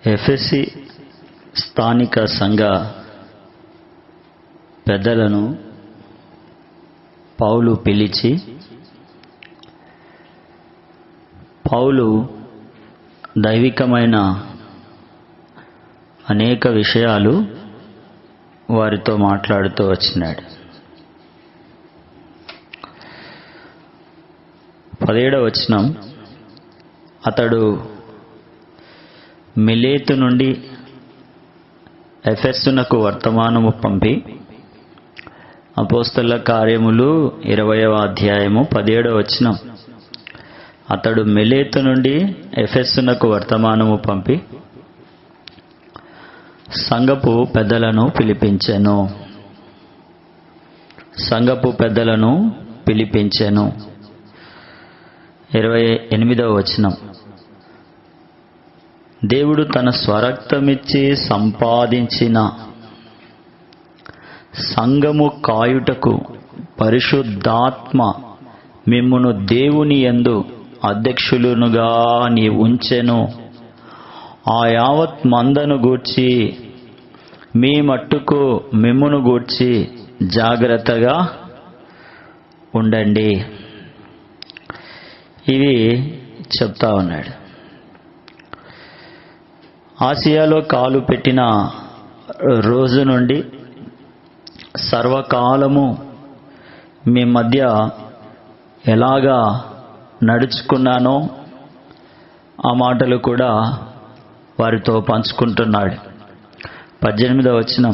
FSC స్థానిక సంఘ పెద్దలను పౌలు పిలిచి పౌలు దైవికమైన అనేక విషయాలు వారితో మాట్లాడుతూ వచ్చినాడు పదిహేడవ వచనం అతడు మిలేతు నుండి ఎఫెస్సునకు వర్తమానము పంపి అపోస్తల కార్యములు ఇరవయవ అధ్యాయము పదిహేడవ వచనం అతడు మిలేతు నుండి ఎఫెస్సునకు వర్తమానము పంపి సంఘపు పెద్దలను పిలిపించెను సంఘపు పెద్దలను పిలిపించెను ఇరవై ఎనిమిదవ వచనం దేవుడు తన స్వరక్తమిచ్చి సంపాదించిన సంఘము కాయుటకు పరిశుద్ధాత్మ మిమ్మును దేవుని యందు అధ్యక్షులునుగా నీ ఉంచెను ఆ యావత్ మందను గూర్చి మీ మట్టుకు మిమ్మును గూర్చి జాగ్రత్తగా ఉండండి ఇవి చెప్తా ఉన్నాడు ఆసియాలో కాలు పెట్టిన రోజు నుండి సర్వకాలము మీ మధ్య ఎలాగా నడుచుకున్నానో ఆ మాటలు కూడా వారితో పంచుకుంటున్నాడు పద్దెనిమిదవ వచనం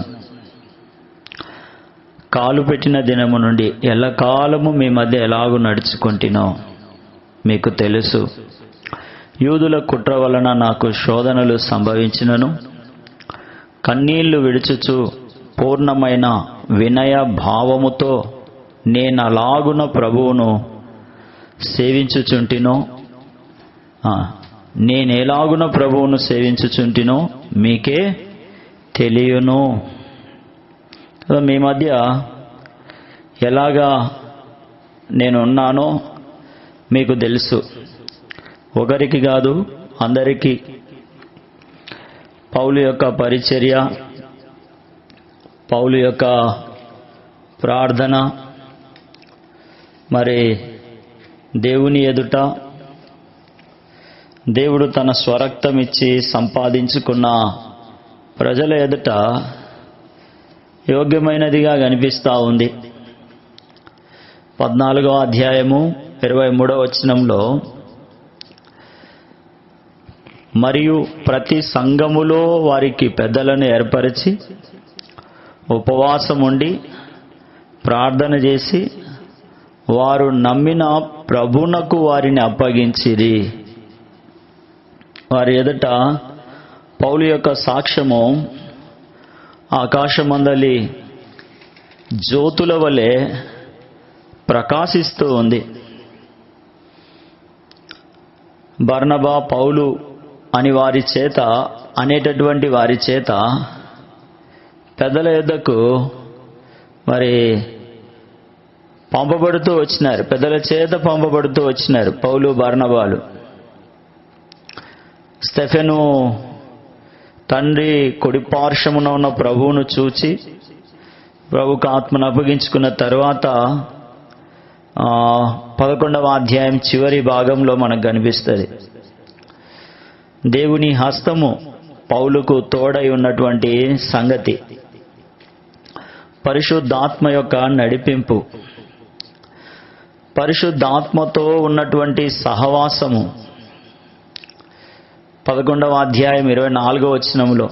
కాలు పెట్టిన దినము నుండి ఎల్లకాలము మీ మధ్య ఎలాగూ నడుచుకుంటునో మీకు తెలుసు యూదుల కుట్ర వలన నాకు శోధనలు సంభవించినను కన్నీళ్లు విడుచుచు పూర్ణమైన వినయ భావముతో నేను అలాగున ప్రభువును సేవించుచుంటినో నేనేలాగున ప్రభువును సేవించుచుంటినో మీకే తెలియను మీ మధ్య ఎలాగా నేను ఉన్నానో మీకు తెలుసు ఒకరికి కాదు అందరికీ పౌలు యొక్క పరిచర్య పౌలు యొక్క ప్రార్థన మరి దేవుని ఎదుట దేవుడు తన స్వరక్తం ఇచ్చి సంపాదించుకున్న ప్రజల ఎదుట యోగ్యమైనదిగా కనిపిస్తూ ఉంది పద్నాలుగో అధ్యాయము ఇరవై మూడవ వచనంలో మరియు ప్రతి సంఘములో వారికి పెద్దలను ఏర్పరిచి ఉపవాసం ఉండి ప్రార్థన చేసి వారు నమ్మిన ప్రభునకు వారిని అప్పగించిరి వారి ఎదుట పౌలు యొక్క సాక్ష్యము ఆకాశమందలి జ్యోతుల వలె ప్రకాశిస్తూ ఉంది బర్నబా పౌలు అని వారి చేత అనేటటువంటి వారి చేత పెద్దల యుద్ధకు మరి పంపబడుతూ వచ్చినారు పెద్దల చేత పంపబడుతూ వచ్చినారు పౌలు బర్ణబాలు స్టెఫెను తండ్రి కొడి పార్శ్వమున ఉన్న ప్రభువును చూచి ప్రభుకు ఆత్మను అప్పగించుకున్న తర్వాత పదకొండవ అధ్యాయం చివరి భాగంలో మనకు కనిపిస్తుంది దేవుని హస్తము పౌలుకు తోడై ఉన్నటువంటి సంగతి పరిశుద్ధాత్మ యొక్క నడిపింపు పరిశుద్ధాత్మతో ఉన్నటువంటి సహవాసము పదకొండవ అధ్యాయం ఇరవై నాలుగో వచనంలో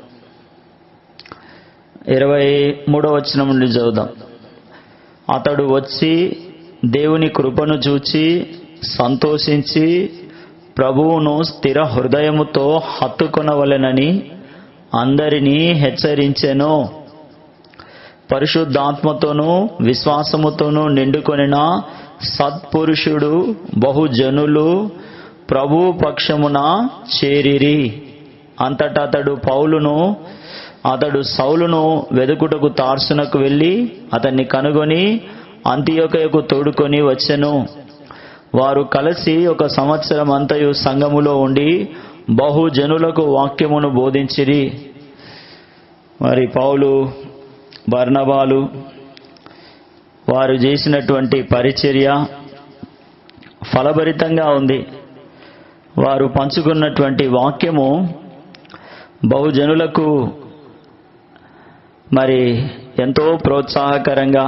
ఇరవై మూడో వచనం నుండి చదువుదాం అతడు వచ్చి దేవుని కృపను చూచి సంతోషించి ప్రభువును స్థిర హృదయముతో హత్తుకొనవలెనని అందరినీ హెచ్చరించెను పరిశుద్ధాత్మతోనూ విశ్వాసముతోనూ నిండుకొనిన సత్పురుషుడు బహుజనులు ప్రభు పక్షమున చేరిరి అంతటా అతడు పౌలును అతడు సౌలును వెదుకుటకు తార్సునకు వెళ్ళి అతన్ని కనుగొని అంత్యొకయకు తోడుకొని వచ్చెను వారు కలిసి ఒక సంవత్సరం అంతయు సంఘములో ఉండి బహుజనులకు వాక్యమును బోధించిరి మరి పౌలు బర్ణబాలు వారు చేసినటువంటి పరిచర్య ఫలభరితంగా ఉంది వారు పంచుకున్నటువంటి వాక్యము బహుజనులకు మరి ఎంతో ప్రోత్సాహకరంగా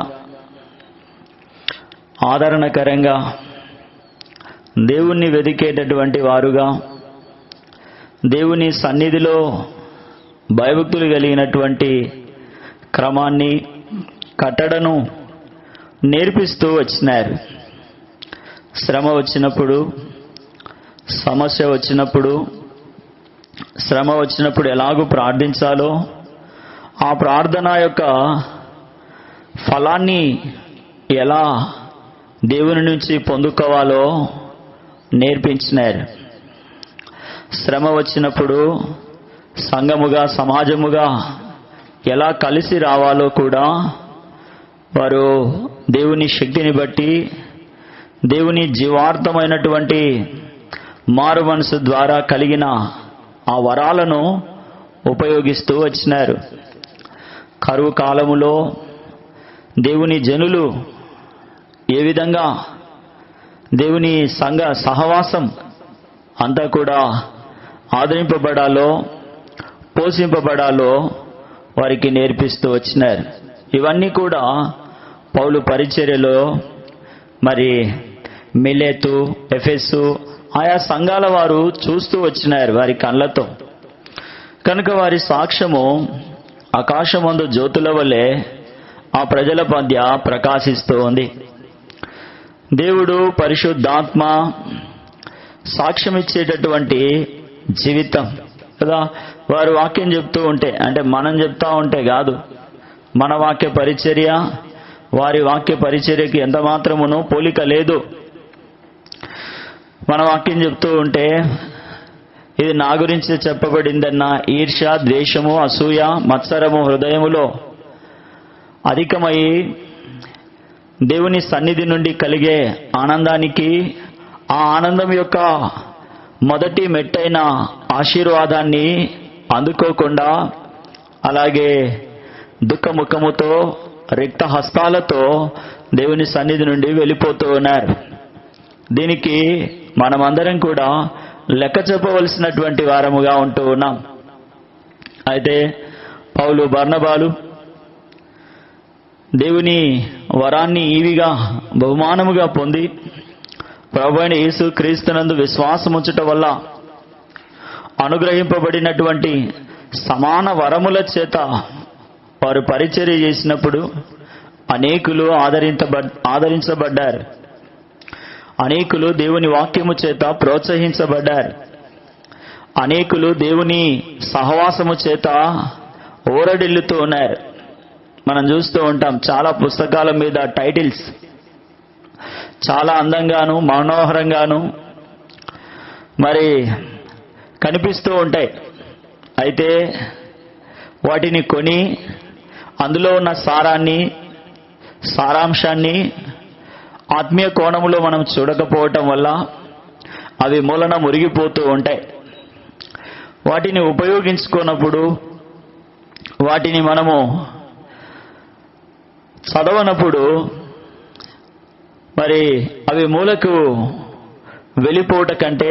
ఆదరణకరంగా దేవుణ్ణి వెదికేటటువంటి వారుగా దేవుని సన్నిధిలో భయభక్తులు కలిగినటువంటి క్రమాన్ని కట్టడను నేర్పిస్తూ వచ్చినారు శ్రమ వచ్చినప్పుడు సమస్య వచ్చినప్పుడు శ్రమ వచ్చినప్పుడు ఎలాగూ ప్రార్థించాలో ఆ ప్రార్థన యొక్క ఫలాన్ని ఎలా దేవుని నుంచి పొందుకోవాలో నేర్పించినారు శ్రమ వచ్చినప్పుడు సంఘముగా సమాజముగా ఎలా కలిసి రావాలో కూడా వారు దేవుని శక్తిని బట్టి దేవుని జీవార్థమైనటువంటి మారు మనసు ద్వారా కలిగిన ఆ వరాలను ఉపయోగిస్తూ వచ్చినారు కరువు కాలములో దేవుని జనులు ఏ విధంగా దేవుని సంఘ సహవాసం అంతా కూడా ఆదరింపబడాలో పోషింపబడాలో వారికి నేర్పిస్తూ వచ్చినారు ఇవన్నీ కూడా పౌలు పరిచర్యలో మరి మిలేతు ఎఫెస్సు ఆయా సంఘాల వారు చూస్తూ వచ్చినారు వారి కళ్ళతో కనుక వారి సాక్ష్యము ఆకాశమందు జ్యోతుల వలె ఆ ప్రజల మధ్య ప్రకాశిస్తూ ఉంది దేవుడు పరిశుద్ధాత్మ సాక్ష్యం ఇచ్చేటటువంటి జీవితం కదా వారు వాక్యం చెప్తూ ఉంటే అంటే మనం చెప్తా ఉంటే కాదు మన వాక్య పరిచర్య వారి వాక్య పరిచర్యకి ఎంత మాత్రమును పోలిక లేదు మన వాక్యం చెప్తూ ఉంటే ఇది నా గురించి చెప్పబడిందన్న ఈర్ష ద్వేషము అసూయ మత్సరము హృదయములో అధికమై దేవుని సన్నిధి నుండి కలిగే ఆనందానికి ఆ ఆనందం యొక్క మొదటి మెట్టైన ఆశీర్వాదాన్ని అందుకోకుండా అలాగే దుఃఖముఖముతో రిక్త హస్తాలతో దేవుని సన్నిధి నుండి వెళ్ళిపోతూ ఉన్నారు దీనికి మనమందరం కూడా లెక్క చెప్పవలసినటువంటి వారముగా ఉంటూ ఉన్నాం అయితే పౌలు బర్ణబాలు దేవుని వరాన్ని ఈవిగా బహుమానముగా పొంది ప్రభు అయిన యేసు క్రీస్తునందు విశ్వాసముంచుట వల్ల అనుగ్రహింపబడినటువంటి సమాన వరముల చేత వారు పరిచర్య చేసినప్పుడు అనేకులు ఆదరించబడ్ ఆదరించబడ్డారు అనేకులు దేవుని వాక్యము చేత ప్రోత్సహించబడ్డారు అనేకులు దేవుని సహవాసము చేత ఓరడిల్లుతూ ఉన్నారు మనం చూస్తూ ఉంటాం చాలా పుస్తకాల మీద టైటిల్స్ చాలా అందంగాను మనోహరంగాను మరి కనిపిస్తూ ఉంటాయి అయితే వాటిని కొని అందులో ఉన్న సారాన్ని సారాంశాన్ని ఆత్మీయ కోణంలో మనం చూడకపోవటం వల్ల అవి మూలన మురిగిపోతూ ఉంటాయి వాటిని ఉపయోగించుకున్నప్పుడు వాటిని మనము చదవనప్పుడు మరి అవి మూలకు వెళ్ళిపోవట కంటే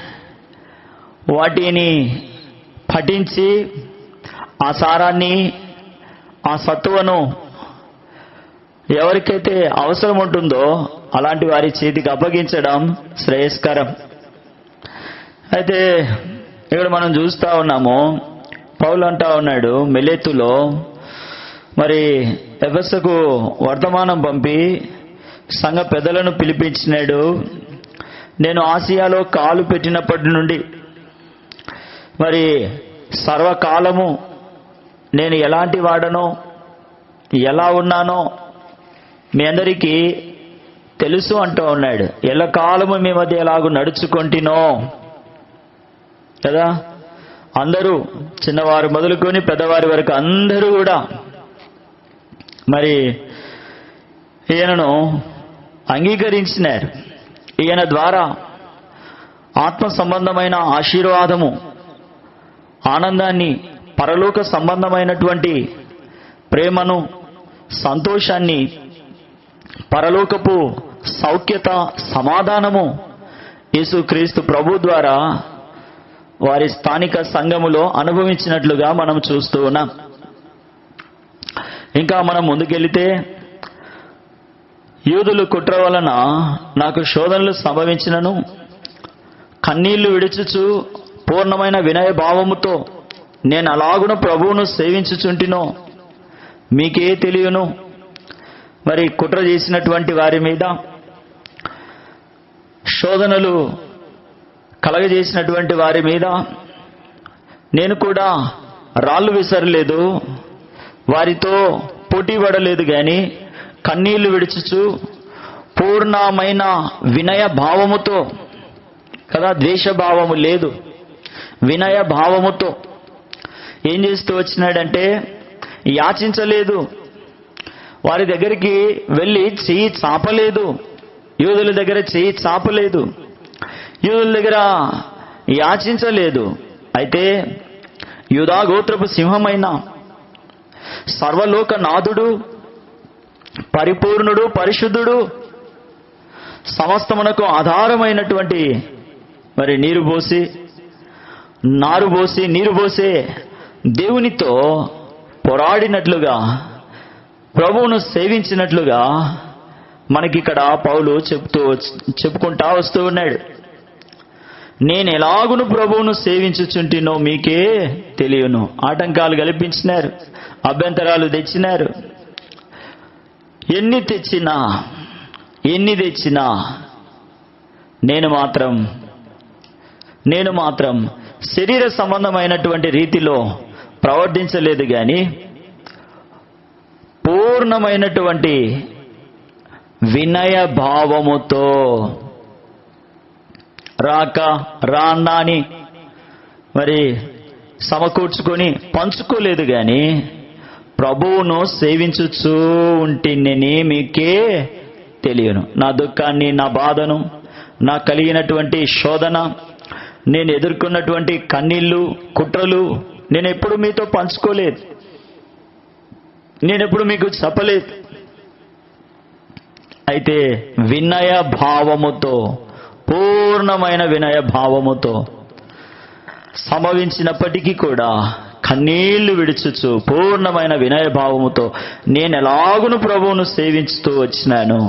వాటిని పఠించి ఆ సారాన్ని ఆ సత్తువను ఎవరికైతే అవసరం ఉంటుందో అలాంటి వారి చేతికి అప్పగించడం శ్రేయస్కరం అయితే ఇక్కడ మనం చూస్తా ఉన్నాము పౌలు అంటా ఉన్నాడు మెలెత్తులో మరి ఎఫెస్కు వర్తమానం పంపి సంఘ పెద్దలను పిలిపించినాడు నేను ఆసియాలో కాలు పెట్టినప్పటి నుండి మరి సర్వకాలము నేను ఎలాంటి వాడనో ఎలా ఉన్నానో మీ అందరికీ తెలుసు అంటూ ఉన్నాడు ఎల్లకాలము మీ మధ్య ఎలాగూ నడుచుకుంటునో కదా అందరూ చిన్నవారు మొదలుకొని పెద్దవారి వరకు అందరూ కూడా మరి ఈయనను అంగీకరించినారు ఈయన ద్వారా ఆత్మ సంబంధమైన ఆశీర్వాదము ఆనందాన్ని పరలోక సంబంధమైనటువంటి ప్రేమను సంతోషాన్ని పరలోకపు సౌఖ్యత సమాధానము యేసుక్రీస్తు ప్రభు ద్వారా వారి స్థానిక సంఘములో అనుభవించినట్లుగా మనం చూస్తూ ఉన్నాం ఇంకా మనం ముందుకెళితే యూదులు కుట్ర వలన నాకు శోధనలు సంభవించినను కన్నీళ్లు విడుచుచు పూర్ణమైన వినయ భావముతో నేను అలాగున ప్రభువును సేవించుచుంటినో మీకే తెలియను మరి కుట్ర చేసినటువంటి వారి మీద శోధనలు కలగజేసినటువంటి వారి మీద నేను కూడా రాళ్ళు విసరలేదు వారితో పోటీ పడలేదు గాని కన్నీళ్లు విడుచుచు పూర్ణమైన వినయ భావముతో కదా ద్వేష భావము లేదు వినయ భావముతో ఏం చేస్తూ వచ్చినాడంటే యాచించలేదు వారి దగ్గరికి వెళ్ళి చెయ్యి చాపలేదు యూదుల దగ్గర చెయ్యి చాపలేదు యూదుల దగ్గర యాచించలేదు అయితే యూదా గోత్రపు సింహమైన సర్వలోక నాథుడు పరిపూర్ణుడు పరిశుద్ధుడు సమస్తమునకు ఆధారమైనటువంటి మరి నీరు పోసి నారు పోసి నీరు పోసే దేవునితో పోరాడినట్లుగా ప్రభువును సేవించినట్లుగా మనకిక్కడ పౌలు చెప్తూ వచ్- చెప్పుకుంటా వస్తూ ఉన్నాడు నేను ఎలాగును ప్రభువును సేవించుచుంటినో మీకే తెలియను ఆటంకాలు కల్పించినారు అభ్యంతరాలు తెచ్చినారు ఎన్ని తెచ్చినా ఎన్ని తెచ్చినా నేను మాత్రం నేను మాత్రం శరీర సంబంధమైనటువంటి రీతిలో ప్రవర్తించలేదు గాని పూర్ణమైనటువంటి వినయ భావముతో రాక రాన్నా అని మరి సమకూర్చుకొని పంచుకోలేదు గాని ప్రభువును సేవించుచూ ఉంటిని మీకే తెలియను నా దుఃఖాన్ని నా బాధను నా కలిగినటువంటి శోధన నేను ఎదుర్కొన్నటువంటి కన్నీళ్లు కుట్రలు నేను ఎప్పుడు మీతో పంచుకోలేదు నేను ఎప్పుడు మీకు చెప్పలేదు అయితే వినయ భావముతో పూర్ణమైన వినయ భావముతో సంభవించినప్పటికీ కూడా కన్నీళ్లు విడుచుచు పూర్ణమైన వినయ భావముతో నేను ఎలాగును ప్రభువును సేవించుతూ వచ్చినాను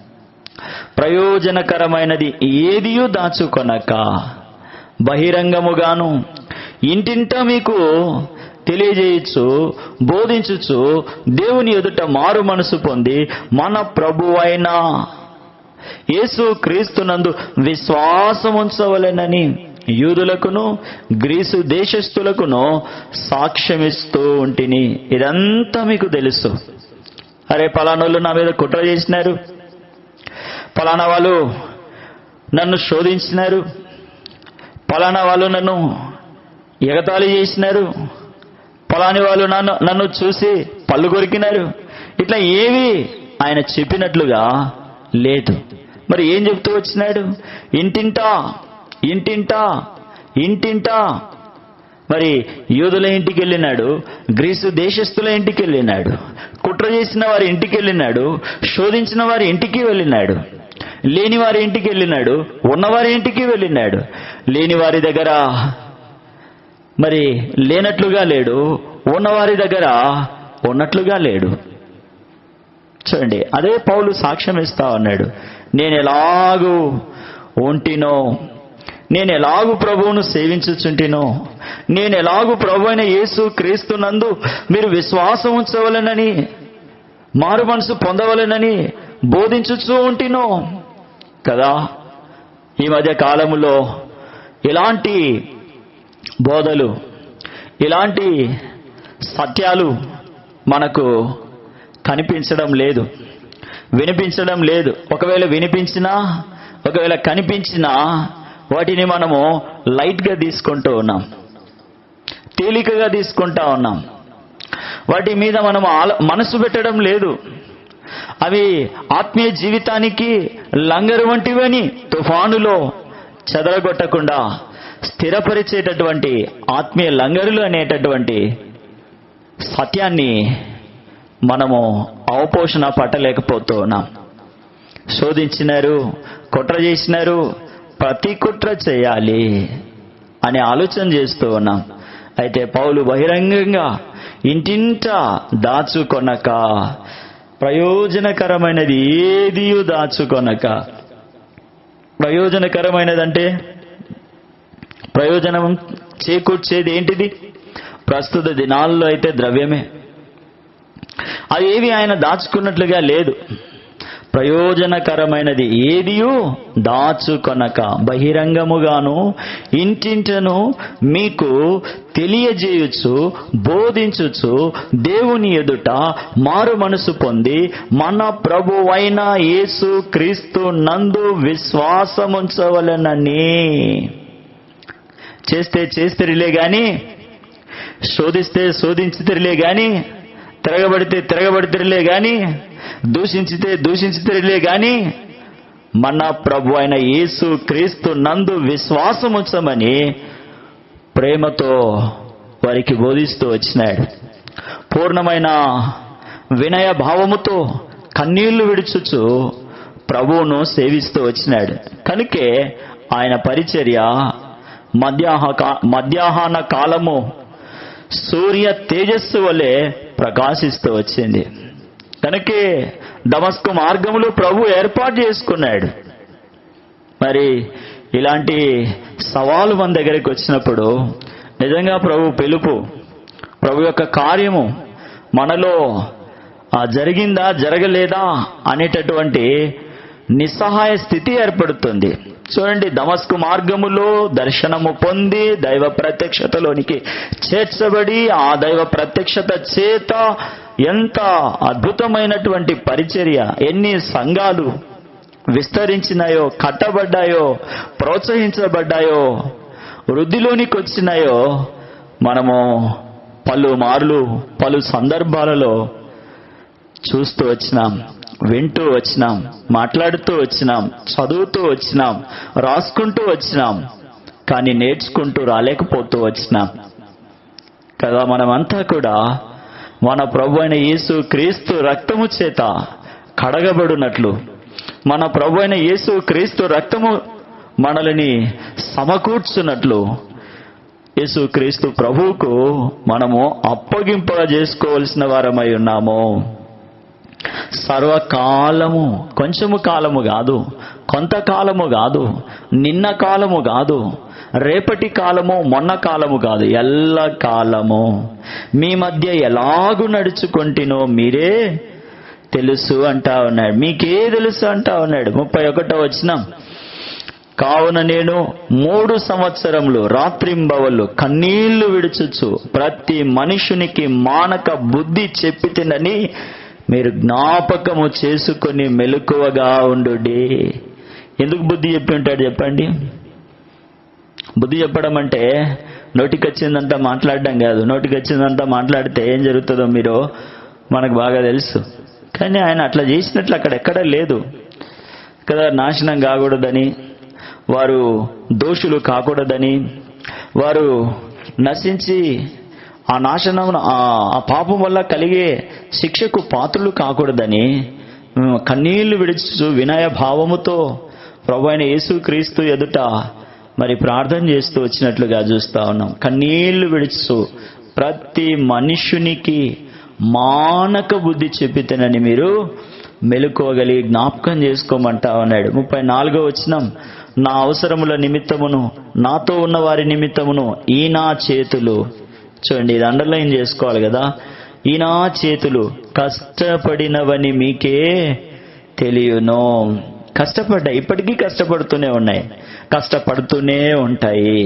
ప్రయోజనకరమైనది ఏదియూ దాచుకొనక బహిరంగముగాను ఇంటింట మీకు తెలియజేయచ్చు బోధించుచు దేవుని ఎదుట మారు మనసు పొంది మన ప్రభువైన యేసు క్రీస్తునందు విశ్వాసం ఉంచవలెనని యూదులకును గ్రీసు దేశస్థులకును సాక్ష్యమిస్తూ ఉంటిని ఇదంతా మీకు తెలుసు అరే పలానోళ్ళు నా మీద కుట్ర చేసినారు పలానా వాళ్ళు నన్ను శోధించినారు పలానా వాళ్ళు నన్ను ఎగతాళి చేసినారు పలాని వాళ్ళు నన్ను నన్ను చూసి పళ్ళు కొరికినారు ఇట్లా ఏవి ఆయన చెప్పినట్లుగా లేదు మరి ఏం చెప్తూ వచ్చినాడు ఇంటింటా ఇంటింటా ఇంటింటా మరి యూదుల ఇంటికి వెళ్ళినాడు గ్రీసు దేశస్థుల ఇంటికి వెళ్ళినాడు కుట్ర చేసిన వారి ఇంటికి వెళ్ళినాడు శోధించిన వారి ఇంటికి వెళ్ళినాడు లేని వారి ఇంటికి వెళ్ళినాడు ఉన్నవారి ఇంటికి వెళ్ళినాడు లేని వారి దగ్గర మరి లేనట్లుగా లేడు ఉన్నవారి దగ్గర ఉన్నట్లుగా లేడు చూడండి అదే పౌలు సాక్ష్యం ఇస్తా ఉన్నాడు నేను ఎలాగూ ఒంటినో నేను ఎలాగు ప్రభువును సేవించుచుంటినో నేను ఎలాగు ప్రభు అయిన యేసు క్రీస్తునందు మీరు విశ్వాసం ఉంచవలెనని మారు మనసు పొందవలెనని బోధించుచూ ఉంటినో కదా ఈ మధ్య కాలములో ఇలాంటి బోధలు ఇలాంటి సత్యాలు మనకు కనిపించడం లేదు వినిపించడం లేదు ఒకవేళ వినిపించినా ఒకవేళ కనిపించినా వాటిని మనము లైట్గా తీసుకుంటూ ఉన్నాం తేలికగా తీసుకుంటా ఉన్నాం వాటి మీద మనం ఆల మనసు పెట్టడం లేదు అవి ఆత్మీయ జీవితానికి లంగరు వంటివని తుఫానులో చెదరగొట్టకుండా స్థిరపరిచేటటువంటి ఆత్మీయ లంగరులు అనేటటువంటి సత్యాన్ని మనము అవపోషణ పట్టలేకపోతూ ఉన్నాం శోధించినారు కుట్ర చేసినారు ప్రతి కుట్ర చేయాలి అనే ఆలోచన చేస్తూ ఉన్నాం అయితే పౌలు బహిరంగంగా ఇంటింట దాచుకొనక ప్రయోజనకరమైనది ఏది దాచుకొనక ప్రయోజనకరమైనదంటే ప్రయోజనం చేకూర్చేది ఏంటిది ప్రస్తుత దినాల్లో అయితే ద్రవ్యమే అవేవి ఆయన దాచుకున్నట్లుగా లేదు ప్రయోజనకరమైనది ఏదియు దాచుకొనక బహిరంగముగాను ఇంటింటను మీకు తెలియజేయుచు బోధించుచు దేవుని ఎదుట మారు మనసు పొంది మన ప్రభువైన యేసు క్రీస్తు నందు విశ్వాసముంచవలనని చేస్తే చేస్తరిలే గాని శోధిస్తే శోధించితరిలే గాని తిరగబడితే తిరగబడితేలే గాని దూషించితే దూషించితేలే గాని మన ప్రభు అయిన యేసు క్రీస్తు నందు విశ్వాసం ఉంచమని ప్రేమతో వారికి బోధిస్తూ వచ్చినాడు పూర్ణమైన వినయ భావముతో కన్నీళ్లు విడుచుచు ప్రభువును సేవిస్తూ వచ్చినాడు కనుకే ఆయన పరిచర్య మధ్యాహ మధ్యాహ్న కాలము సూర్య తేజస్సు వలె ప్రకాశిస్తూ వచ్చింది కనుకే దమస్కు మార్గములు ప్రభు ఏర్పాటు చేసుకున్నాడు మరి ఇలాంటి సవాలు మన దగ్గరికి వచ్చినప్పుడు నిజంగా ప్రభు పిలుపు ప్రభు యొక్క కార్యము మనలో ఆ, జరిగిందా జరగలేదా అనేటటువంటి నిస్సహాయ స్థితి ఏర్పడుతుంది చూడండి దమస్కు మార్గములో దర్శనము పొంది దైవ ప్రత్యక్షతలోనికి చేర్చబడి ఆ దైవ ప్రత్యక్షత చేత ఎంత అద్భుతమైనటువంటి పరిచర్య ఎన్ని సంఘాలు విస్తరించినాయో కట్టబడ్డాయో ప్రోత్సహించబడ్డాయో వృద్ధిలోనికి వచ్చినాయో మనము పలు మార్లు పలు సందర్భాలలో చూస్తూ వచ్చినాం వింటూ వచ్చినాం మాట్లాడుతూ వచ్చినాం చదువుతూ వచ్చినాం రాసుకుంటూ వచ్చినాం కానీ నేర్చుకుంటూ రాలేకపోతూ వచ్చినాం కదా మనమంతా కూడా మన ప్రభు అయిన యేసు క్రీస్తు రక్తము చేత కడగబడినట్లు మన ప్రభు అయిన యేసు క్రీస్తు రక్తము మనల్ని సమకూర్చున్నట్లు యేసు క్రీస్తు ప్రభువుకు మనము అప్పగింప చేసుకోవలసిన వారమై ఉన్నాము సర్వకాలము కొంచెము కాలము కాదు కొంతకాలము కాదు నిన్న కాలము కాదు రేపటి కాలము మొన్న కాలము కాదు ఎల్ల కాలము మీ మధ్య ఎలాగు నడుచుకుంటేనో మీరే తెలుసు అంటా ఉన్నాడు మీకే తెలుసు అంటా ఉన్నాడు ముప్పై ఒకటో వచ్చినాం కావున నేను మూడు సంవత్సరములు రాత్రింబవళ్ళు కన్నీళ్లు విడుచుచు ప్రతి మనుషునికి మానక బుద్ధి చెప్పి తినని మీరు జ్ఞాపకము చేసుకొని మెలకువగా ఉండు ఎందుకు బుద్ధి చెప్పి ఉంటాడు చెప్పండి బుద్ధి చెప్పడం అంటే నోటికి వచ్చిందంతా మాట్లాడడం కాదు నోటికి వచ్చిందంతా మాట్లాడితే ఏం జరుగుతుందో మీరు మనకు బాగా తెలుసు కానీ ఆయన అట్లా చేసినట్లు అక్కడ ఎక్కడ లేదు కదా నాశనం కాకూడదని వారు దోషులు కాకూడదని వారు నశించి ఆ నాశనం ఆ పాపం వల్ల కలిగే శిక్షకు పాత్రులు కాకూడదని ఉమ్, కన్నీళ్లు విడుచు వినయ భావముతో ప్రభు అయిన యేసుక్రీస్తు ఎదుట మరి ప్రార్థన చేస్తూ వచ్చినట్లుగా చూస్తా ఉన్నాం కన్నీళ్లు విడుచు ప్రతి మనుష్యునికి మానక బుద్ధి చెప్పితేనని మీరు మెలుకోగలిగి జ్ఞాపకం చేసుకోమంటా ఉన్నాడు ముప్పై నాలుగో వచ్చినాం నా అవసరముల నిమిత్తమును నాతో ఉన్న వారి నిమిత్తమును ఈ నా చేతులు చూడండి ఇది అండర్లైన్ చేసుకోవాలి కదా ఈ నా చేతులు కష్టపడినవని మీకే తెలియను కష్టపడ్డాయి ఇప్పటికీ కష్టపడుతూనే ఉన్నాయి కష్టపడుతూనే ఉంటాయి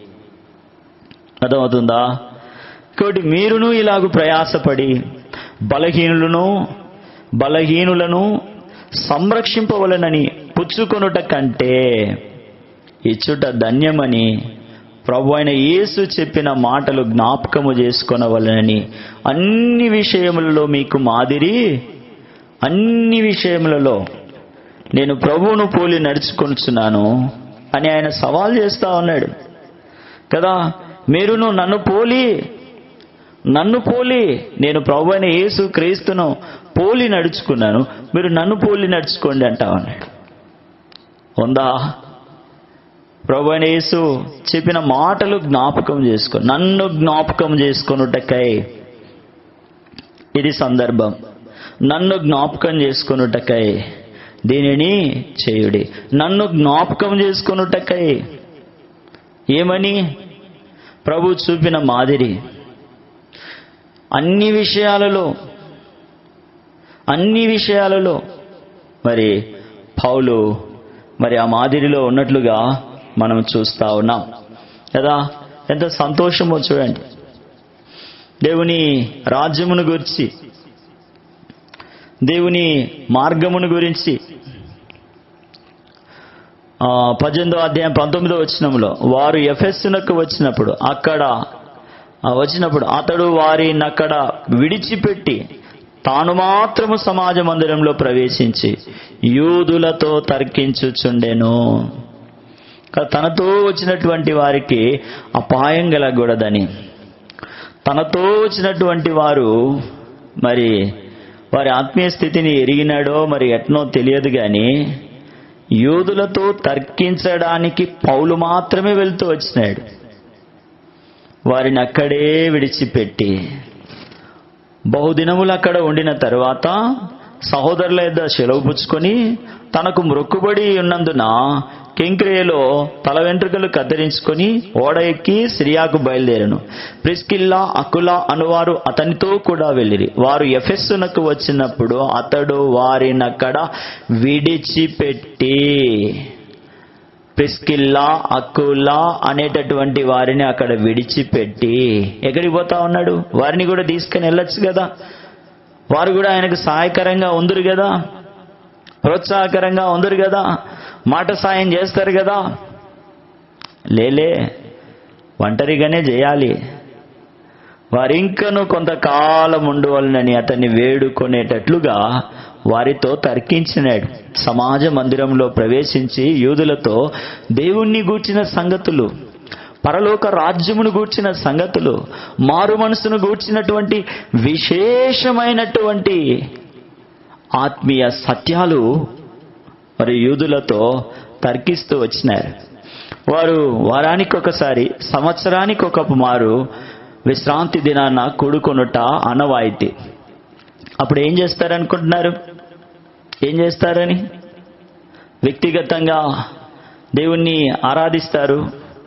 అర్థమవుతుందా కాబట్టి మీరును ఇలాగ ప్రయాసపడి బలహీనులను బలహీనులను సంరక్షింపవలనని పుచ్చుకొనుట కంటే ఇచ్చుట ధన్యమని ప్రభు అయిన యేసు చెప్పిన మాటలు జ్ఞాపకము చేసుకొనవలనని అన్ని విషయములలో మీకు మాదిరి అన్ని విషయములలో నేను ప్రభువును పోలి నడుచుకొనుచున్నాను అని ఆయన సవాల్ చేస్తా ఉన్నాడు కదా మీరును నన్ను పోలి నన్ను పోలి నేను ప్రభు అయిన యేసు క్రీస్తును పోలి నడుచుకున్నాను మీరు నన్ను పోలి నడుచుకోండి అంటా ఉన్నాడు ఉందా ప్రభు అయిన యేసు చెప్పిన మాటలు జ్ఞాపకం చేసుకో నన్ను జ్ఞాపకం చేసుకొనుటకై ఇది సందర్భం నన్ను జ్ఞాపకం చేసుకొనుటకై దీనిని చేయుడి నన్ను జ్ఞాపకం చేసుకొనుటకై ఏమని ప్రభు చూపిన మాదిరి అన్ని విషయాలలో అన్ని విషయాలలో మరి పౌలు మరి ఆ మాదిరిలో ఉన్నట్లుగా మనం చూస్తా ఉన్నాం కదా ఎంత సంతోషమో చూడండి దేవుని రాజ్యమును గురించి దేవుని మార్గమును గురించి ఆ, పద్దెనిమిదో అధ్యాయం పంతొమ్మిదో వచ్చినంలో వారు ఎఫెస్సునకు వచ్చినప్పుడు అక్కడ ఆ, వచ్చినప్పుడు అతడు వారిని అక్కడ విడిచిపెట్టి తాను మాత్రము సమాజ మందిరంలో ప్రవేశించి యూదులతో తర్కించుచుండెను కా- తనతో వచ్చినటువంటి వారికి అపాయం కలగకూడదని తనతో వచ్చినటువంటి వారు మరి వారి ఆత్మీయ స్థితిని ఎరిగినాడో మరి ఎట్నో తెలియదు కానీ యూదులతో తర్కించడానికి పౌలు మాత్రమే వెళ్తూ వచ్చినాడు వారిని అక్కడే విడిచిపెట్టి బహుదినములు అక్కడ ఉండిన తరువాత సహోదరుల యొద్ద సెలవు పుచ్చుకొని తనకు మొక్కుబడి ఉన్నందున కెంక్రియలో తల వెంట్రుకలు కత్తిరించుకొని ఓడ ఎక్కి సిరియాకు బయలుదేరను ప్రిస్కిల్లా అకులా అనువారు అతనితో కూడా వెళ్ళిరి వారు ఎఫెస్సునకు వచ్చినప్పుడు అతడు వారినక్కడ విడిచిపెట్టి ప్రిస్కిల్లా అక్కులా అనేటటువంటి వారిని అక్కడ విడిచిపెట్టి ఎక్కడికి పోతా ఉన్నాడు వారిని కూడా తీసుకుని వెళ్ళొచ్చు కదా వారు కూడా ఆయనకు సహాయకరంగా ఉందరు కదా ప్రోత్సాహకరంగా ఉందరు కదా మాట సాయం చేస్తారు కదా లేలే ఒంటరిగానే చేయాలి వారింకను కొంతకాలం ఉండవలనని అతన్ని వేడుకొనేటట్లుగా వారితో తర్కించినాడు సమాజ మందిరంలో ప్రవేశించి యూదులతో దేవుణ్ణి గూర్చిన సంగతులు పరలోక రాజ్యమును గూర్చిన సంగతులు మారు మనసును గూర్చినటువంటి విశేషమైనటువంటి ఆత్మీయ సత్యాలు మరి యూదులతో తర్కిస్తూ వచ్చినారు వారు వారానికి ఒకసారి సంవత్సరానికి ఒక మారు విశ్రాంతి దినాన కూడుకొనుట అనవాయితీ అప్పుడు ఏం చేస్తారనుకుంటున్నారు ఏం చేస్తారని వ్యక్తిగతంగా దేవుణ్ణి ఆరాధిస్తారు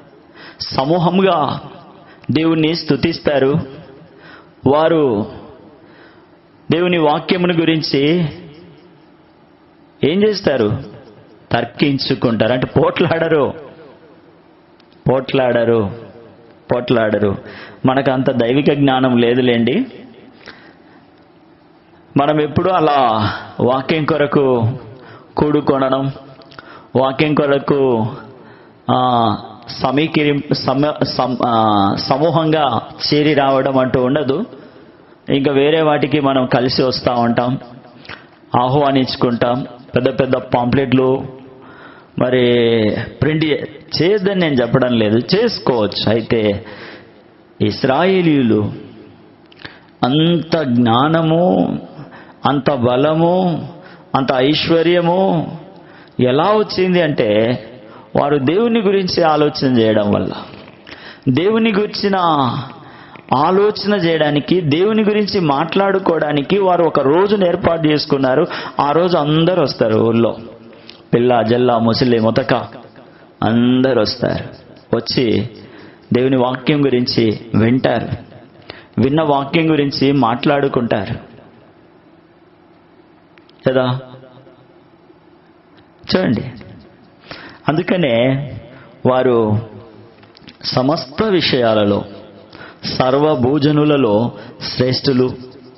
సమూహంగా దేవుణ్ణి స్తుతిస్తారు వారు దేవుని వాక్యమును గురించి ఏం చేస్తారు తర్కించుకుంటారు అంటే పోట్లాడరు పోట్లాడరు పోట్లాడరు మనకు అంత దైవిక జ్ఞానం లేదులేండి మనం ఎప్పుడు అలా వాక్యం కొరకు కూడుకొనడం వాక్యం కొరకు ఆ, సమీకరి సమ సమ- ఆ, సమూహంగా చేరి రావడం అంటూ ఉండదు ఇంకా వేరే వాటికి మనం కలిసి వస్తూ ఉంటాం ఆహ్వానించుకుంటాం పెద్ద పెద్ద పాంప్లెట్లు మరి ప్రింట్ చేయొద్దని నేను చెప్పడం లేదు చేసుకోవచ్చు అయితే ఇస్రాయేలీలు అంత జ్ఞానము అంత బలము అంత ఐశ్వర్యము ఎలా వచ్చింది అంటే వారు దేవుని గురించి ఆలోచన చేయడం వల్ల దేవుని గురించిన ఆలోచన చేయడానికి దేవుని గురించి మాట్లాడుకోవడానికి వారు ఒక రోజును ఏర్పాటు చేసుకున్నారు ఆ రోజు అందరు వస్తారు ఊళ్ళో పిల్ల జల్ల ముసలి ముతక అందరు వస్తారు వచ్చి దేవుని వాక్యం గురించి వింటారు విన్న వాక్యం గురించి మాట్లాడుకుంటారు కదా చూడండి అందుకనే వారు సమస్త విషయాలలో సర్వభూజనులలో శ్రేష్ఠులు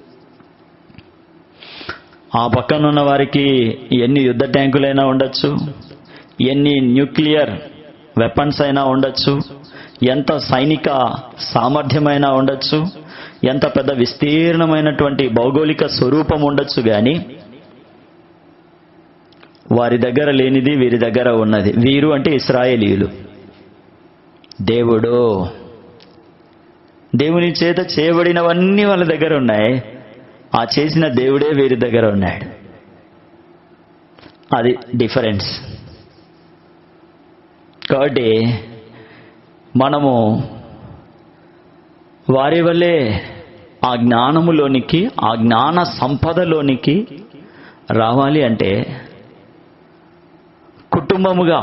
ఆ పక్కనున్న వారికి ఎన్ని యుద్ధ ట్యాంకులైనా ఉండొచ్చు ఎన్ని న్యూక్లియర్ వెపన్స్ అయినా ఉండొచ్చు ఎంత సైనిక సామర్థ్యమైనా ఉండొచ్చు ఎంత పెద్ద విస్తీర్ణమైనటువంటి భౌగోళిక స్వరూపం ఉండొచ్చు కానీ వారి దగ్గర లేనిది వీరి దగ్గర ఉన్నది వీరు అంటే ఇస్రాయేలీయులు దేవుడు దేవుని చేత చేయబడినవన్నీ వాళ్ళ దగ్గర ఉన్నాయి ఆ చేసిన దేవుడే వీరి దగ్గర ఉన్నాడు అది డిఫరెన్స్ కాబట్టి మనము వారి వల్లే ఆ జ్ఞానములోనికి ఆ జ్ఞాన సంపదలోనికి రావాలి అంటే కుటుంబముగా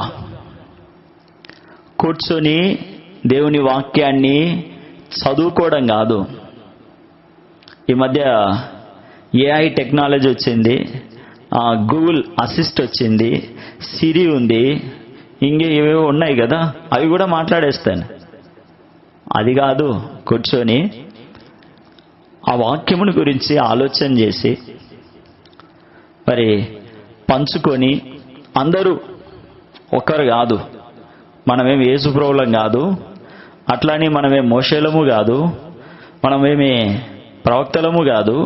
కూర్చొని దేవుని వాక్యాన్ని చదువుకోవడం కాదు ఈ మధ్య ఏఐ టెక్నాలజీ వచ్చింది ఆ, గూగుల్ అసిస్ట్ వచ్చింది సిరి ఉంది ఇంకే ఏవేవో ఉన్నాయి కదా అవి కూడా మాట్లాడేస్తాను అది కాదు కూర్చొని ఆ వాక్యముని గురించి ఆలోచన చేసి మరి పంచుకొని అందరూ ఒకరు కాదు మనమేం యేసుప్రభులం కాదు అట్లానే మనమేం మోషేలము కాదు మనమేమి ప్రవక్తలము కాదు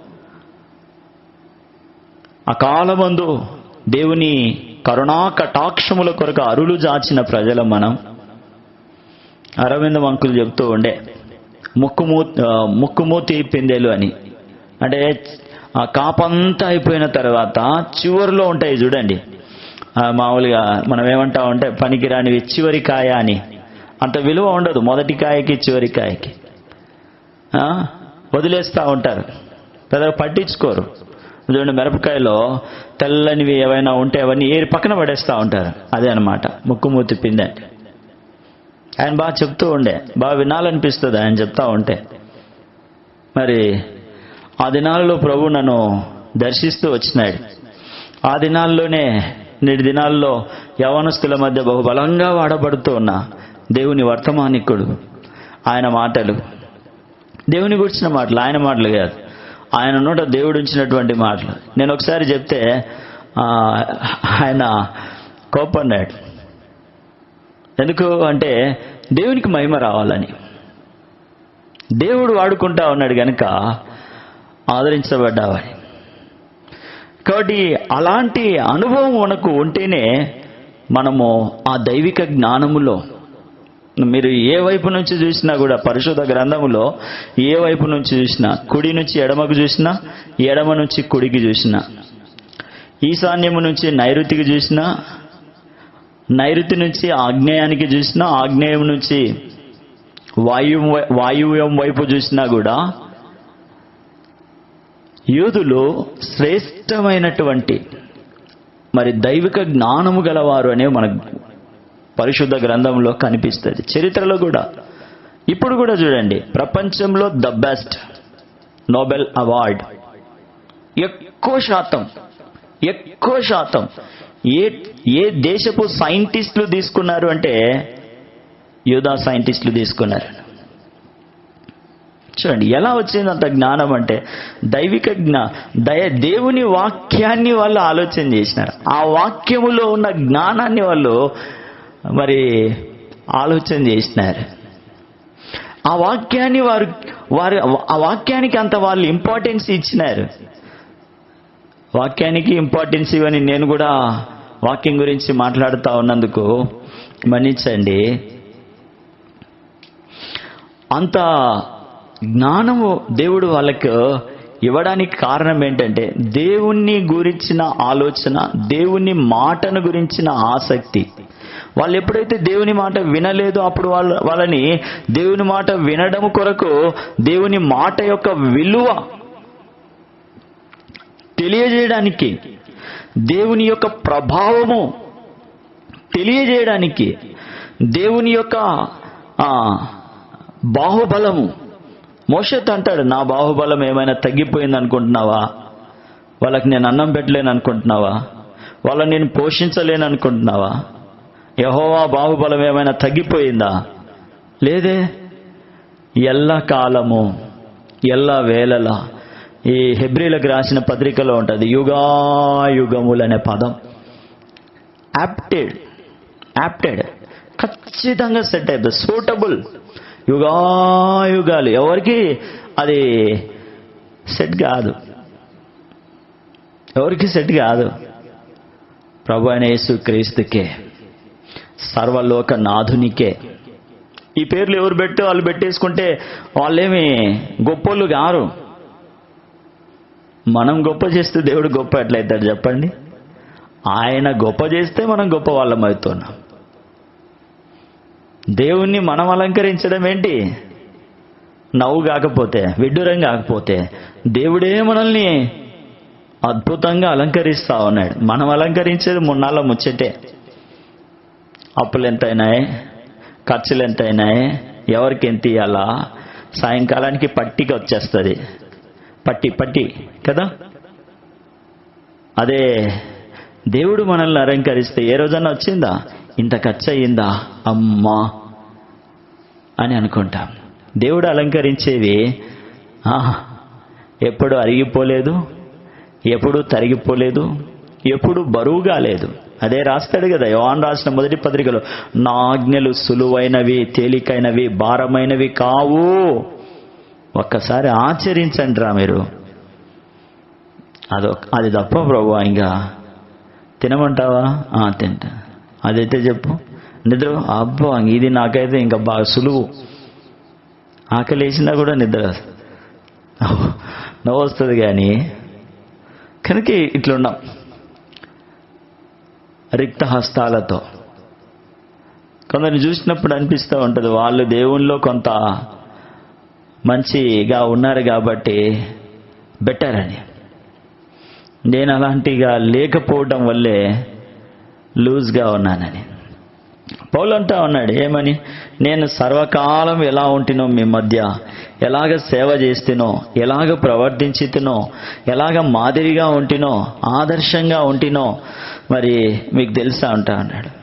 అకాలమందు దేవుని కరుణా కటాక్షముల కొరకు అరులు జాచిన ప్రజలం మనం అరవిందం అంకులు చెప్తూ ఉండే ముక్కుమూ ఆ, ముక్కుమూతి పిందెలు అని అంటే ఆ కాపంతా అయిపోయిన తర్వాత చివరిలో ఉంటాయి చూడండి ఆ, మామూలుగా మనం ఏమంటా ఉంటే పనికిరానివి చివరి కాయ అని అంత విలువ ఉండదు మొదటి కాయకి చివరి కాయకి ఆ, వదిలేస్తూ ఉంటారు పెద్దగా పట్టించుకోరు చూడండి మిరపకాయలో తెల్లనివి ఏవైనా ఉంటే అవన్నీ ఏరి పక్కన పడేస్తూ ఉంటారు అదే అనమాట ముక్కుమూతి పిందె అంటే ఆయన బాగా చెప్తూ ఉండే బాగా వినాలనిపిస్తుంది ఆయన చెప్తా ఉంటే మరి ఆ దినాల్లో ప్రభు నన్ను దర్శిస్తూ వచ్చినాడు ఆ దినాల్లోనే నేటి దినాల్లో యవనస్తుల మధ్య బహుబలంగా వాడబడుతూ ఉన్న దేవుని వర్తమానికుడు ఆయన మాటలు దేవుని గురించిన మాటలు ఆయన మాటలు కాదు ఆయన నోట దేవుడు ఉంచినటువంటి మాటలు నేను ఒకసారి చెప్తే ఆ, ఆయన కోపన్నాడు ఎందుకు అంటే దేవునికి మహిమ రావాలని దేవుడు వాడుకుంటా ఉన్నాడు గనుక ఆదరించబడ్డావని కాబట్టి అలాంటి అనుభవం మనకు ఉంటేనే మనము ఆ దైవిక జ్ఞానములో మీరు ఏ వైపు నుంచి చూసినా కూడా పరిశుద్ధ గ్రంథములో ఏ వైపు నుంచి చూసినా కుడి నుంచి ఎడమకు చూసినా ఎడమ నుంచి కుడికి చూసినా ఈశాన్యము నుంచి నైరుతికి చూసినా నైరుతి నుంచి ఆగ్నేయానికి చూసినా ఆగ్నేయం నుంచి వాయువు వాయువ్యం వైపు చూసినా కూడా యూదులు శ్రేష్టమైనటువంటి మరి దైవిక జ్ఞానము గలవారు అనే మనకు పరిశుద్ధ గ్రంథంలో కనిపిస్తుంది చరిత్రలో కూడా ఇప్పుడు కూడా చూడండి ప్రపంచంలో ద బెస్ట్ నోబెల్ అవార్డ్ ఎక్కువ శాతం ఎక్కువ శాతం ఏ ఏ దేశపు సైంటిస్టులు తీసుకున్నారు అంటే యూదా సైంటిస్టులు తీసుకున్నారు చూడండి ఎలా వచ్చింది అంత జ్ఞానం అంటే దైవిక జ్ఞా దయ దేవుని వాక్యాన్ని వాళ్ళు ఆలోచన చేసినారు ఆ వాక్యములో ఉన్న జ్ఞానాన్ని వాళ్ళు మరి ఆలోచన చేసినారు ఆ వాక్యాన్ని వారు వారు ఆ వాక్యానికి అంత వాళ్ళు ఇంపార్టెన్స్ ఇచ్చినారు వాక్యానికి ఇంపార్టెన్స్ ఇవని నేను కూడా వాక్యం గురించి మాట్లాడుతూ ఉన్నందుకు మన్నించండి అంత జ్ఞానము దేవుడు వాళ్ళకు ఇవ్వడానికి కారణం ఏంటంటే దేవుణ్ణి గురించిన ఆలోచన దేవుని మాటను గురించిన ఆసక్తి వాళ్ళు ఎప్పుడైతే దేవుని మాట వినలేదో అప్పుడు వాళ్ళ వాళ్ళని దేవుని మాట వినడం కొరకు దేవుని మాట యొక్క విలువ తెలియజేయడానికి దేవుని యొక్క ప్రభావము తెలియజేయడానికి దేవుని యొక్క ఆ, బాహుబలము మోషత్ అంటాడు నా బాహుబలం ఏమైనా తగ్గిపోయింది అనుకుంటున్నావా వాళ్ళకి నేను అన్నం పెట్టలేను అనుకుంటున్నావా వాళ్ళని నేను పోషించలేను అనుకుంటున్నావా యహోవా బాహుబలం ఏమైనా తగ్గిపోయిందా లేదే ఎల్ల కాలము ఎల్ల వేళల ఈ హెబ్రిలకు రాసిన పత్రికలో ఉంటుంది యుగాయుగములు అనే పదం యాప్టెడ్ యాప్టెడ్ ఖచ్చితంగా సెట్ అవుతుంది సూటబుల్ యుగాయుగాలు ఎవరికి అది సెట్ కాదు ఎవరికి సెట్ కాదు ప్రభు అయిన యేసు క్రీస్తుకే సర్వలోక నాథునికే ఈ పేర్లు ఎవరు పెట్టు వాళ్ళు పెట్టేసుకుంటే వాళ్ళేమి గొప్పోళ్ళు గారు మనం గొప్ప చేస్తే దేవుడు గొప్ప ఎట్లయితాడు చెప్పండి ఆయన గొప్ప చేస్తే మనం గొప్ప వాళ్ళం అవుతున్నాం దేవుణ్ణి మనం అలంకరించడం ఏంటి నవ్వు కాకపోతే విడ్డూరం కాకపోతే దేవుడే మనల్ని అద్భుతంగా అలంకరిస్తా ఉన్నాడు మనం అలంకరించేది మున్నాళ్ళ ముచ్చటే అప్పులు ఎంత అయినాయి ఖర్చులు ఎంత అయినాయి ఎవరికి ఎంత ఇవ్వాలా సాయంకాలానికి పట్టిక వచ్చేస్తుంది పట్టి పట్టి కదా అదే దేవుడు మనల్ని అలంకరిస్తే ఏ రోజన్నా వచ్చిందా ఇంత ఖర్చు అయ్యిందా అమ్మా అని అనుకుంటాం దేవుడు అలంకరించేవి ఆ, ఎప్పుడు అరిగిపోలేదు ఎప్పుడు తరిగిపోలేదు ఎప్పుడు బరువుగా లేదు అదే రాస్తాడు కదా యోహాన్ రాసిన మొదటి పత్రికలో నా ఆజ్ఞలు సులువైనవి తేలికైనవి భారమైనవి కావు ఒక్కసారి ఆచరించండి రా మీరు అదొక అది తప్ప ప్రభు ఇంకా తినమంటావా ఆ, తింటా అదైతే చెప్పు నిద్ర అబ్బా ఇది నాకైతే ఇంకా బాగా సులువు ఆకలి వేసినా కూడా నిద్ర నవ్వు వస్తుంది కానీ కనుక ఇట్లున్నాం రిక్త హస్తాలతో కొందరిని చూసినప్పుడు అనిపిస్తూ ఉంటుంది వాళ్ళు దేవునిలో కొంత మంచిగా ఉన్నారు కాబట్టి బెటర్ అని నేను అలాంటిగా లేకపోవడం వల్లే లూజ్గా ఉన్నానని పౌలు అంటా ఉన్నాడు ఏమని నేను సర్వకాలం ఎలా ఉంటినో మీ మధ్య ఎలాగ సేవ చేstiనో ఎలాగ ప్రవర్తించితినో ఎలాగ మాదిరిగా ఉంటినో ఆదర్శంగా ఉంటినో మరి మీకు తెలుసా అంటా అన్నాడు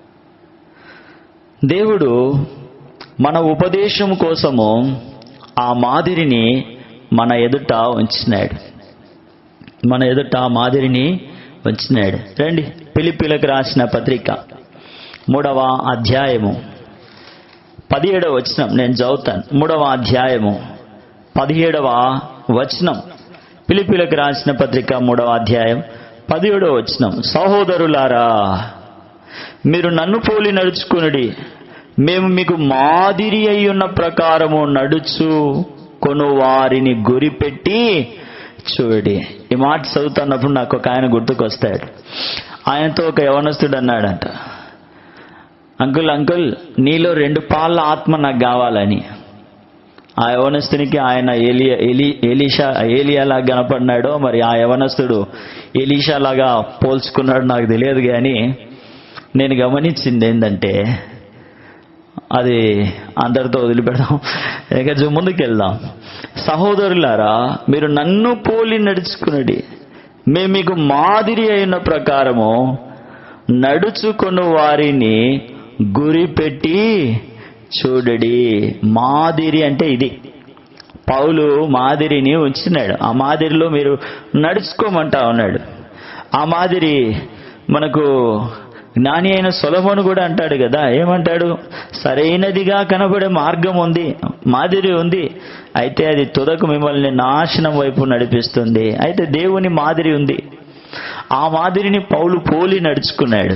దేవుడు మన ఉపదేశం కోసము ఆ మాదిరిని మన ఎదుట ఉంచినాడు మన ఎదుట ఆ మాదిరిని ఉంచినాడు రండి పిలిపిలకు రాసిన పత్రిక మూడవ అధ్యాయము పదిహేడవ వచనం నేను చదువుతాను మూడవ అధ్యాయము పదిహేడవ వచనం పిలిపిలకు రాసిన పత్రిక మూడవ అధ్యాయం పదిహేడవ వచనం సహోదరులారా మీరు నన్ను పోలి నడుచుకునుడి మేము మీకు మాదిరి అయి ఉన్న ప్రకారము నడుచు కొను వారిని గురిపెట్టి చూడి ఈ మాట చదువుతున్నప్పుడు నాకు ఒక ఆయన గుర్తుకొస్తాడు ఆయనతో ఒక యవనస్తుడు అన్నాడంట అంకుల్ అంకుల్ నీలో రెండు పాళ్ళ ఆత్మ నాకు కావాలని ఆ యవనస్తునికి ఆయన ఏలియా ఎలి ఎలీషా ఏలియాలాగా కనపడినాడో మరి ఆ యవనస్తుడు ఎలీషా లాగా పోల్చుకున్నాడు నాకు తెలియదు కానీ నేను గమనించింది ఏంటంటే అది అందరితో వదిలిపెడదాం ఇక జు- ముందుకు వెళ్దాం సహోదరులారా మీరు నన్ను పోలి నడుచుకున్నది మేము మీకు మాదిరి అయిన ప్రకారము నడుచుకుని వారిని గురిపెట్టి చూడడి మాదిరి అంటే ఇది పౌలు మాదిరిని ఉంచినాడు ఆ మాదిరిలో మీరు నడుచుకోమంటా ఉన్నాడు ఆ మాదిరి మనకు జ్ఞాని అయిన సొలమోను కూడా అంటాడు కదా ఏమంటాడు సరైనదిగా కనబడే మార్గం ఉంది మాదిరి ఉంది అయితే అది తుదకు మిమ్మల్ని నాశనం వైపు నడిపిస్తుంది అయితే దేవుని మాదిరి ఉంది ఆ మాదిరిని పౌలు పోలి నడుచుకున్నాడు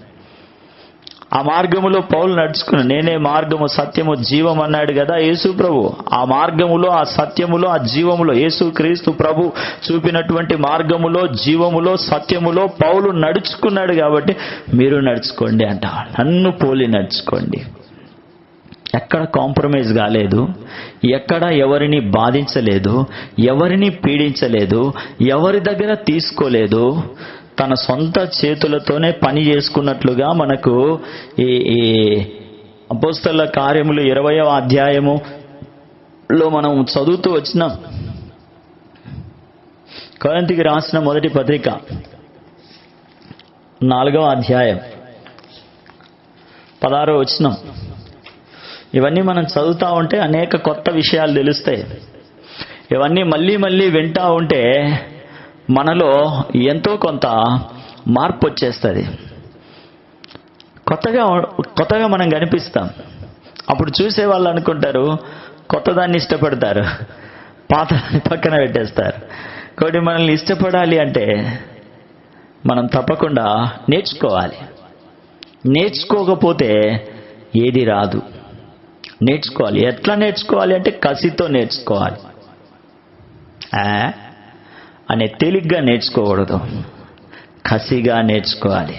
ఆ మార్గములో పౌలు నడుచుకున్నాడు నేనే మార్గము సత్యము జీవం అన్నాడు కదా యేసు ప్రభు ఆ మార్గములో ఆ సత్యములో ఆ జీవములో యేసు క్రీస్తు ప్రభు చూపినటువంటి మార్గములో జీవములో సత్యములో పౌలు నడుచుకున్నాడు కాబట్టి మీరు నడుచుకోండి అంట నన్ను పోలి నడుచుకోండి ఎక్కడ కాంప్రమైజ్ కాలేదు ఎక్కడ ఎవరిని బాధించలేదు ఎవరిని పీడించలేదు ఎవరి దగ్గర తీసుకోలేదు తన సొంత చేతులతోనే పని చేసుకున్నట్లుగా మనకు ఈ ఈ అపోస్తల కార్యములు ఇరవయో అధ్యాయము లో మనం చదువుతూ వచ్చినాం కొరంతికి రాసిన మొదటి పత్రిక నాలుగవ అధ్యాయం పదారో వచ్చినాం ఇవన్నీ మనం చదువుతా ఉంటే అనేక కొత్త విషయాలు తెలుస్తాయి ఇవన్నీ మళ్ళీ మళ్ళీ వింటా ఉంటే మనలో ఎంతో కొంత మార్పు వచ్చేస్తుంది కొత్తగా కొత్తగా మనం కనిపిస్తాం అప్పుడు చూసే వాళ్ళు అనుకుంటారు కొత్తదాన్ని ఇష్టపడతారు పాత పక్కన పెట్టేస్తారు కాబట్టి మనల్ని ఇష్టపడాలి అంటే మనం తప్పకుండా నేర్చుకోవాలి నేర్చుకోకపోతే ఏది రాదు నేర్చుకోవాలి ఎట్లా నేర్చుకోవాలి అంటే కసితో నేర్చుకోవాలి ఆ? అనే తేలిగ్గా నేర్చుకోకూడదు కసిగా నేర్చుకోవాలి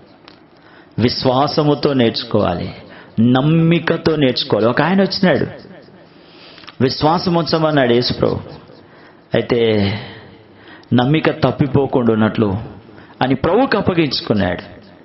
విశ్వాసముతో నేర్చుకోవాలి నమ్మికతో నేర్చుకోవాలి ఒక ఆయన వచ్చినాడు విశ్వాసం ఉంచమన్నాడు యేసుప్రభు అయితే నమ్మిక తప్పిపోకుండా ఉన్నట్లు అని ప్రభుకి అప్పగించుకున్నాడు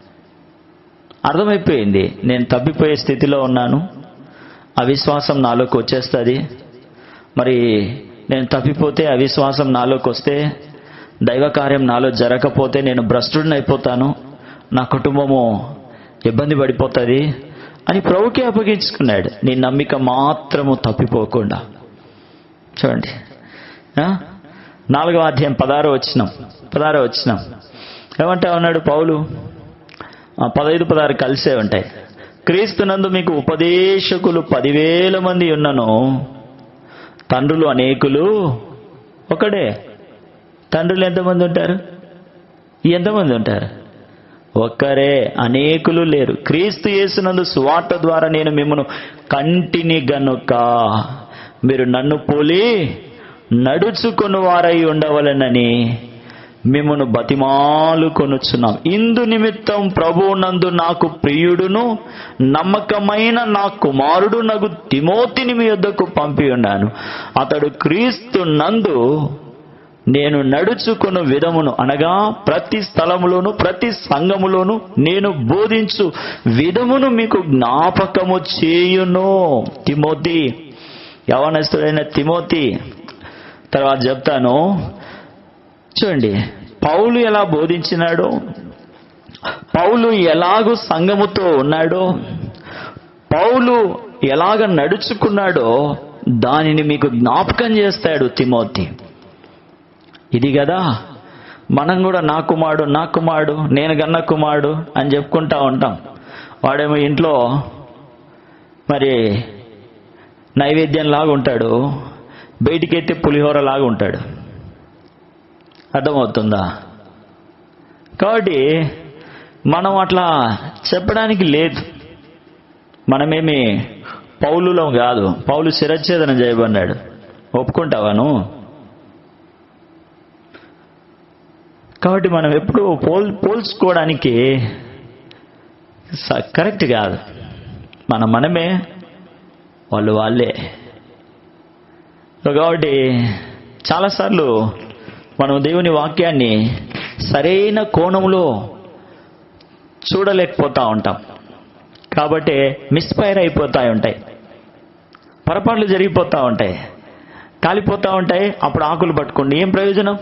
అర్థమైపోయింది నేను తప్పిపోయే స్థితిలో ఉన్నాను అవిశ్వాసం నాలోకి వచ్చేస్తుంది మరి నేను తప్పిపోతే అవిశ్వాసం నాలోకి వస్తే దైవ కార్యం నాలో జరగకపోతే నేను భ్రష్టుడిని అయిపోతాను నా కుటుంబము ఇబ్బంది పడిపోతుంది అని ప్రభుకే అప్పగించుకున్నాడు నీ నమ్మిక మాత్రము తప్పిపోకుండా చూడండి ఆ? నాలుగవ అధ్యాయం పదారో వచ్చినాం పదారో వచ్చినాం ఏమంటా ఉన్నాడు పౌలు ఆ, పదహైదు పదహారు కలిసే ఉంటాయి క్రీస్తునందు మీకు ఉపదేశకులు పదివేల మంది ఉన్నను తండ్రులు అనేకులు ఒకడే తండ్రులు ఎంతమంది ఉంటారు ఎంతమంది ఉంటారు ఒక్కరే అనేకులు లేరు క్రీస్తు యేసునందు సువార్త ద్వారా నేను మిమ్మను కంటిని గనుక మీరు నన్ను పోలి నడుచుకొని వారై ఉండవలెనని మిమ్మను బతిమాలు కొనుచున్నాం ఇందు నిమిత్తం ప్రభువునందు నాకు ప్రియుడును నమ్మకమైన నా కుమారుడు నగు తిమోతిని మీ యొద్దకు పంపి ఉన్నాను అతడు క్రీస్తు నందు నేను నడుచుకున్న విధమును అనగా ప్రతి స్థలములోను ప్రతి సంఘములోను నేను బోధించు విధమును మీకు జ్ఞాపకము చేయును తిమోతి యవనస్తుడైన తిమోతి తర్వాత చెప్తాను చూడండి పౌలు ఎలా బోధించినాడో పౌలు ఎలాగూ సంఘముతో ఉన్నాడో పౌలు ఎలాగ నడుచుకున్నాడో దానిని మీకు జ్ఞాపకం చేస్తాడు తిమోతి ఇది కదా మనం కూడా నా కుమారుడు నా కుమారుడు నేను గన్న కుమారుడు అని చెప్పుకుంటా ఉంటాం వాడేమో ఇంట్లో మరి నైవేద్యం లాగా ఉంటాడు బయటికైతే పులిహోర లాగా ఉంటాడు అర్థమవుతుందా కాబట్టి మనం అట్లా చెప్పడానికి లేదు మనమేమి పౌలులం కాదు పౌలు శిరచ్ఛేదన చేయబడినాడు ఒప్పుకుంటావాను కాబట్టి మనం ఎప్పుడు పోల్ పోల్చుకోవడానికి స- కరెక్ట్ కాదు మన మనమే వాళ్ళు వాళ్ళే సో కాబట్టి చాలాసార్లు మనం దేవుని వాక్యాన్ని సరైన కోణంలో చూడలేకపోతా ఉంటాం కాబట్టి మిస్ఫైర్ అయిపోతా ఉంటాయి పొరపాట్లు జరిగిపోతూ ఉంటాయి కాలిపోతూ ఉంటాయి అప్పుడు ఆకులు పట్టుకోండి ఏం ప్రయోజనం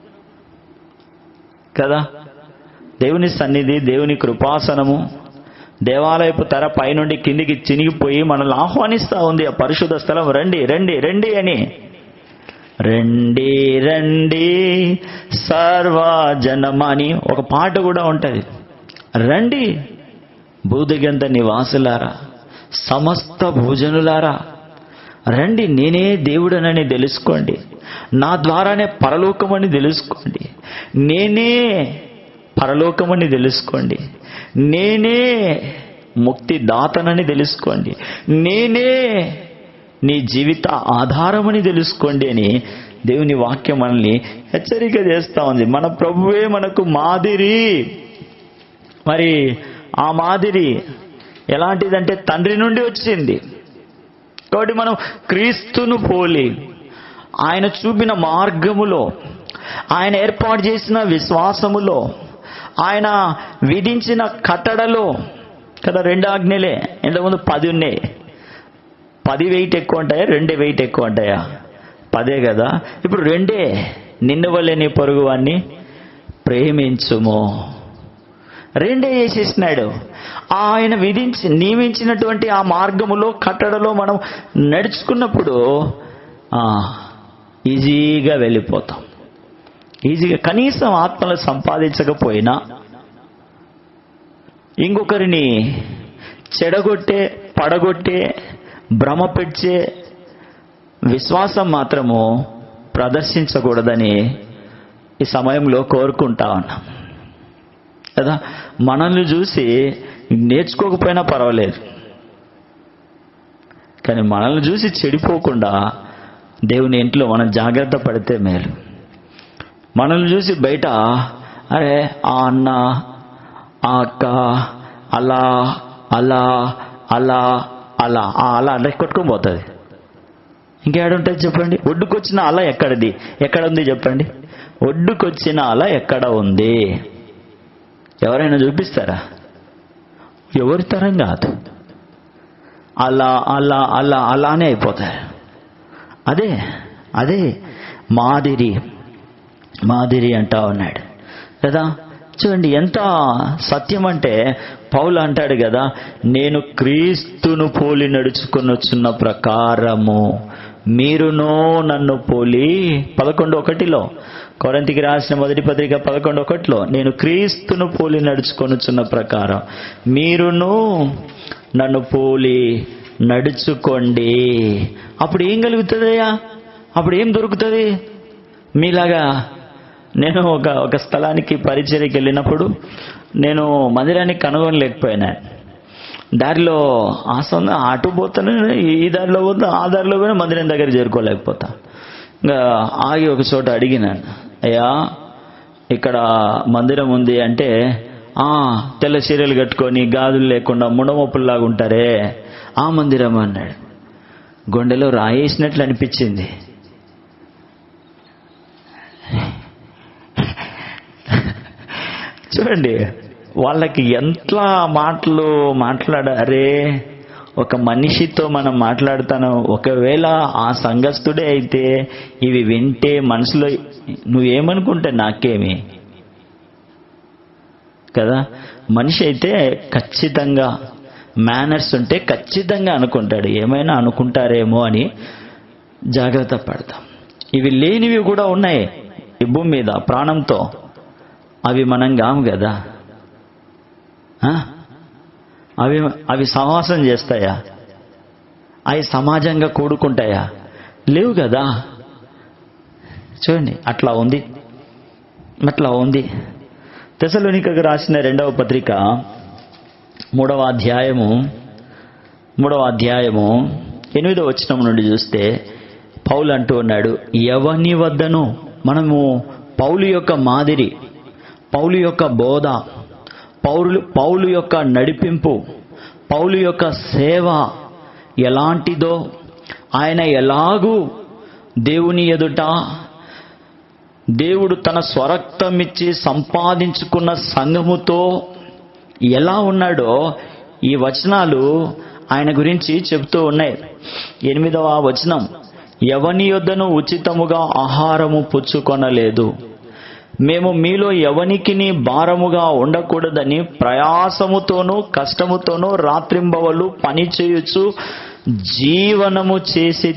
కదా దేవుని సన్నిధి దేవుని కృపాసనము దేవాలయపు తెర పైనుండి కిందికి చినిగిపోయి మనల్ని ఆహ్వానిస్తా ఉంది ఆ పరిశుద్ధ స్థలం రండి రండి రండి అని రండి రండి సర్వజనమ అని ఒక పాట కూడా ఉంటది రండి భూదిగంత నివాసులారా సమస్త భోజనులారా రండి నేనే దేవుడనని తెలుసుకోండి నా ద్వారానే పరలోకమని తెలుసుకోండి నేనే పరలోకమని తెలుసుకోండి నేనే ముక్తి దాతనని తెలుసుకోండి నేనే నీ జీవిత ఆధారమని తెలుసుకోండి అని దేవుని వాక్యం మనల్ని హెచ్చరిక చేస్తా ఉంది మన ప్రభువే మనకు మాదిరి మరి ఆ మాదిరి ఎలాంటిదంటే తండ్రి నుండి వచ్చింది కాబట్టి మనం క్రీస్తును పోలి ఆయన చూపిన మార్గములో ఆయన ఏర్పాటు చేసిన విశ్వాసములో ఆయన విధించిన కట్టడలో కదా రెండు ఆజ్ఞలే ఇంతకుముందు పది ఉన్నాయి పది వెయిట్ ఎక్కువ ఉంటాయా రెండే వెయిట్ ఎక్కువ ఉంటాయా పదే కదా ఇప్పుడు రెండే నిన్ను వల్లేని పొరుగు వాణ్ణి ప్రేమించుము రెండే చేసేసినాడు ఆయన విధించి నియమించినటువంటి ఆ మార్గములో కట్టడలో మనం నడుచుకున్నప్పుడు ఆ, ఈజీగా వెళ్ళిపోతాం ఈజీగా కనీసం ఆత్మలు సంపాదించకపోయినా ఇంకొకరిని చెడగొట్టే పడగొట్టే భ్రమ పెట్టే విశ్వాసం మాత్రము ప్రదర్శించకూడదని ఈ సమయంలో కోరుకుంటా ఉన్నాం కదా మనల్ని చూసి నేర్చుకోకపోయినా పర్వాలేదు కానీ మనల్ని చూసి చెడిపోకుండా దేవుని ఇంట్లో మనం జాగ్రత్త పడితే మేలు మనల్ని చూసి బయట అరే ఆ అన్న ఆ అక్క అలా అలా అలా అలా ఆ అలా అంటే కొట్టుకొని పోతుంది ఇంకేడుంటుంది చెప్పండి ఒడ్డుకొచ్చిన అల ఎక్కడిది ఎక్కడ ఉంది చెప్పండి ఒడ్డుకొచ్చిన అల ఎక్కడ ఉంది ఎవరైనా చూపిస్తారా ఎవరి తరం కాదు అలా అలా అలా అలానే అయిపోతారు అదే అదే మాదిరి మాదిరి అంటా ఉన్నాడు కదా చూడండి ఎంత సత్యం అంటే పౌలు అంటాడు కదా నేను క్రీస్తును పోలి నడుచుకొని వచ్చిన ప్రకారము మీరునో నన్ను పోలి పదకొండు ఒకటిలో కొరంతికి రాసిన మొదటి పత్రిక పదకొండు ఒకటిలో నేను క్రీస్తును పోలి నడుచుకొనుచున్న ప్రకారం మీరును నన్ను పోలి నడుచుకోండి అప్పుడు ఏం కలుగుతుందయ్యా అప్పుడు ఏం దొరుకుతుంది మీలాగా నేను ఒక ఒక స్థలానికి పరిచయకి వెళ్ళినప్పుడు నేను మందిరానికి కనుగొనలేకపోయినా దారిలో ఆ సొంత అటు పోతాను ఈ దారిలో పోతా ఆ దారిలో పోయినా మందిరం దగ్గర చేరుకోలేకపోతా ఇంకా ఆగి ఒక చోట అడిగినాను అయ్యా ఇక్కడ మందిరం ఉంది అంటే ఆ తెల్ల చీరలు కట్టుకొని గాజులు లేకుండా ముండమొప్పుల్లాగా ఉంటారే ఆ మందిరం అన్నాడు గుండెలో రాయేసినట్లు అనిపించింది చూడండి వాళ్ళకి ఎంత మాటలు మాట్లాడారే ఒక మనిషితో మనం మాట్లాడుతాను ఒకవేళ ఆ సంఘస్థుడే అయితే ఇవి వింటే మనసులో నువ్వేమనుకుంటే నాకేమి కదా మనిషి అయితే ఖచ్చితంగా మేనర్స్ ఉంటే ఖచ్చితంగా అనుకుంటాడు ఏమైనా అనుకుంటారేమో అని జాగ్రత్త పడతాం ఇవి లేనివి కూడా ఉన్నాయి ఈ భూమి మీద ప్రాణంతో అవి మనం కాము కదా ఆ? అవి అవి సహవాసం చేస్తాయా అవి సమాజంగా కూడుకుంటాయా లేవు కదా చూడండి అట్లా ఉంది అట్లా ఉంది తెసలోనికకు రాసిన రెండవ పత్రిక మూడవ అధ్యాయము మూడవ అధ్యాయము ఎనిమిదవ వచనం నుండి చూస్తే పౌలు అంటూ ఉన్నాడు ఎవని వద్దను మనము పౌలు యొక్క మాదిరి పౌలు యొక్క బోధ పౌలు పౌలు యొక్క నడిపింపు పౌలు యొక్క సేవ ఎలాంటిదో ఆయన ఎలాగూ దేవుని ఎదుట దేవుడు తన స్వరక్తం ఇచ్చి సంపాదించుకున్న సంఘముతో ఎలా ఉన్నాడో ఈ వచనాలు ఆయన గురించి చెబుతూ ఉన్నాయి ఎనిమిదవ వచనం ఎవని యొద్దను ఉచితముగా ఆహారము పుచ్చుకొనలేదు మేము మీలో ఎవనికిని భారముగా ఉండకూడదని ప్రయాసముతోనూ కష్టముతోనూ రాత్రింబవలు పని చేయొచ్చు జీవనము చేసి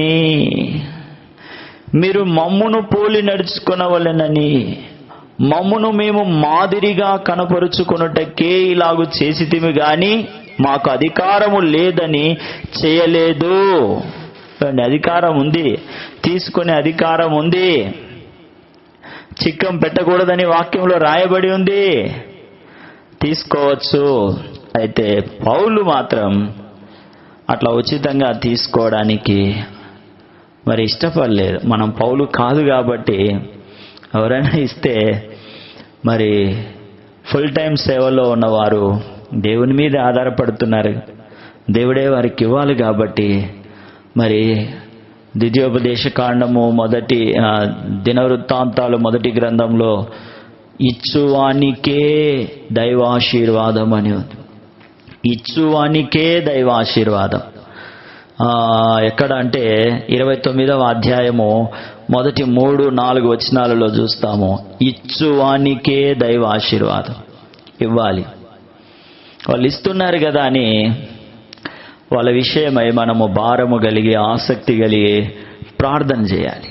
మీరు మమ్మును పోలి నడుచుకొనవలెనని మమ్మును మేము మాదిరిగా కనపరుచుకొనుటకే ఇలాగు చేసితిమి గాని మాకు అధికారము లేదని చేయలేదు చూడండి, అధికారం ఉంది తీసుకునే అధికారం ఉంది చిక్కం పెట్టకూడదని వాక్యంలో రాయబడి ఉంది తీసుకోవచ్చు అయితే పౌలు మాత్రం అట్లా ఉచితంగా తీసుకోవడానికి మరి ఇష్టపడలేదు మనం పౌలు కాదు కాబట్టి ఎవరైనా ఇస్తే మరి ఫుల్ టైం సేవలో ఉన్నవారు దేవుని మీద ఆధారపడుతున్నారు దేవుడే వారికి ఇవ్వాలి కాబట్టి మరి ద్వితీయోపదేశ కాండము మొదటి ఆ, దినవృత్తాంతాలు మొదటి గ్రంథంలో ఇచ్చువానికే దైవాశీర్వాదం అని ఉంది ఇచ్చువానికే దైవాశీర్వాదం ఆ, ఎక్కడ అంటే ఇరవై తొమ్మిదవ అధ్యాయము మొదటి మూడు నాలుగు వచనాలలో చూస్తాము ఇచ్చువానికే దైవ ఆశీర్వాదం ఇవ్వాలి వాళ్ళు ఇస్తున్నారు కదా అని వాళ్ళ విషయమై మనము భారము కలిగి ఆసక్తి కలిగి ప్రార్థన చేయాలి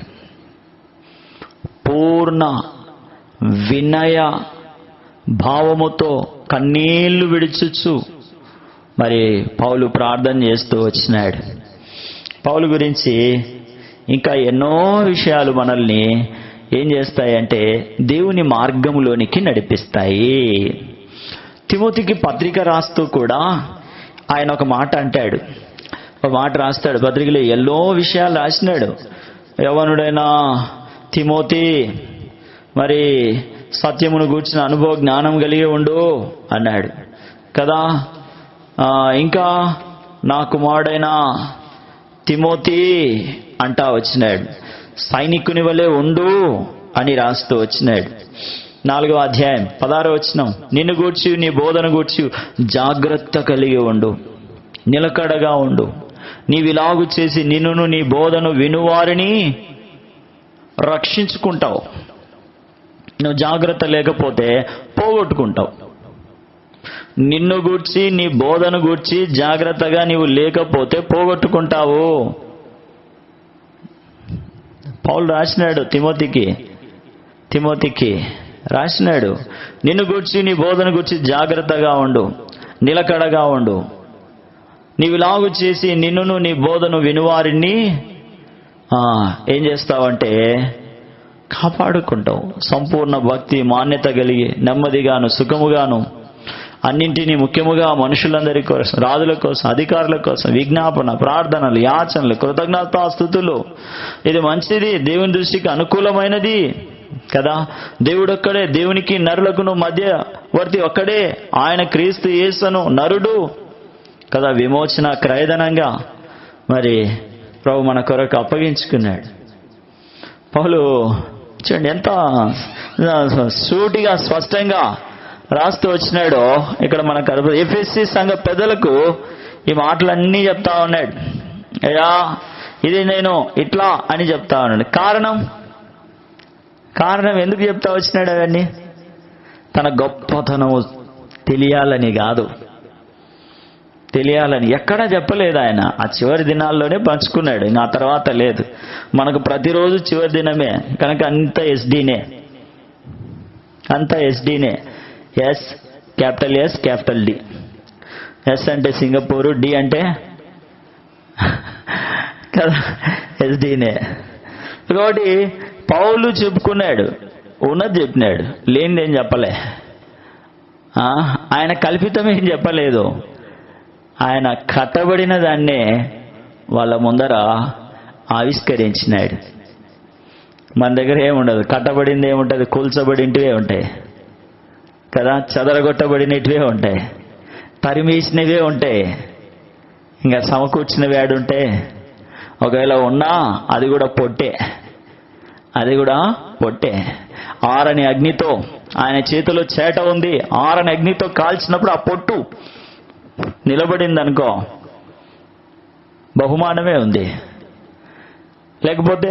పూర్ణ వినయ భావముతో కన్నీళ్లు విడిచుచు మరి పౌలు ప్రార్థన చేస్తూ వచ్చినాడు పౌలు గురించి ఇంకా ఎన్నో విషయాలు మనల్ని ఏం చేస్తాయంటే దేవుని మార్గంలోనికి నడిపిస్తాయి తిమోతికి పత్రిక రాస్తూ కూడా ఆయన ఒక మాట అంటాడు ఒక మాట రాస్తాడు పత్రికలో ఎన్నో విషయాలు రాసినాడు యవనుడైనా తిమోతి మరి సత్యమును గూర్చిన అనుభవ జ్ఞానం కలిగి ఉండు అన్నాడు కదా ఆ, ఇంకా నా కుమారుడైన తిమోతి అంటా వచ్చినాడు సైనికుని వలె ఉండు అని రాస్తూ వచ్చినాడు నాలుగో అధ్యాయం పదారో వచ్చినాం నిన్ను గూర్చి నీ బోధన గూర్చి జాగ్రత్త కలిగి ఉండు నిలకడగా ఉండు నీవిలాగు చేసి నిన్నును నీ బోధను వినువారిని రక్షించుకుంటావు నువ్వు జాగ్రత్త లేకపోతే పోగొట్టుకుంటావు నిన్ను గూర్చి నీ బోధను గూర్చి జాగ్రత్తగా నీవు లేకపోతే పోగొట్టుకుంటావు పౌలు రాసినాడు తిమోతికి తిమోతికి రాసినాడు నిన్ను గూర్చి నీ బోధన గూర్చి జాగ్రత్తగా ఉండు నిలకడగా ఉండు నీవు లాగు చేసి నిన్నును నీ బోధను వినువారిని ఆ, ఏం చేస్తావంటే కాపాడుకుంటావు సంపూర్ణ భక్తి మాన్యత కలిగి నెమ్మదిగాను సుఖముగాను అన్నింటినీ ముఖ్యముగా మనుషులందరి కోసం రాజుల కోసం అధికారుల కోసం విజ్ఞాపన ప్రార్థనలు యాచనలు కృతజ్ఞతాస్థుతులు ఇది మంచిది దేవుని దృష్టికి అనుకూలమైనది కదా దేవుడొక్కడే దేవునికి నరులకును మధ్య వర్తి ఒక్కడే ఆయన క్రీస్తు యేసును నరుడు కదా విమోచన క్రయధనంగా మరి ప్రభు మన కొరకు అప్పగించుకున్నాడు పౌలు చూడండి ఎంత సూటిగా స్పష్టంగా రాస్తూ వచ్చినాడో ఇక్కడ మనకు అర్థం ఎఫ్ఎస్సి సంఘ పెద్దలకు ఈ మాటలన్నీ చెప్తా ఉన్నాడు అయ్యా ఇది నేను ఇట్లా అని చెప్తా ఉన్నాడు కారణం కారణం ఎందుకు చెప్తా వచ్చినాడు అవన్నీ తన గొప్పతనము తెలియాలని కాదు తెలియాలని ఎక్కడా చెప్పలేదు ఆయన ఆ చివరి దినాల్లోనే పంచుకున్నాడు ఇంకా ఆ తర్వాత లేదు మనకు ప్రతిరోజు చివరి దినమే కనుక అంత ఎస్డీనే అంత ఎస్డీనే S capital S capital D S అంటే సింగపూరు డి అంటే కదా ఎస్డీనే కాబట్టి పౌలు చెప్పుకున్నాడు ఉన్నది చెప్పినాడు లేనిది ఏం చెప్పలే ఆ, ఆయన కల్పితం ఏం చెప్పలేదు ఆయన కట్టబడిన దాన్నే వాళ్ళ ముందర ఆవిష్కరించినాడు మన దగ్గర ఏముండదు కట్టబడింది ఏముంటుంది కూల్చబడింటివే ఉంటాయి కదా చెదరగొట్టబడినటివే ఉంటాయి తరిమేసినవే ఉంటాయి ఇంకా సమకూర్చినవి ఆడుంటే ఒకవేళ ఉన్నా అది కూడా పొట్టే అది కూడా పొట్టే ఆరని అగ్నితో ఆయన చేతిలో చేట ఉంది ఆరని అగ్నితో కాల్చినప్పుడు ఆ పొట్టు నిలబడింది అనుకో బహుమానమే ఉంది లేకపోతే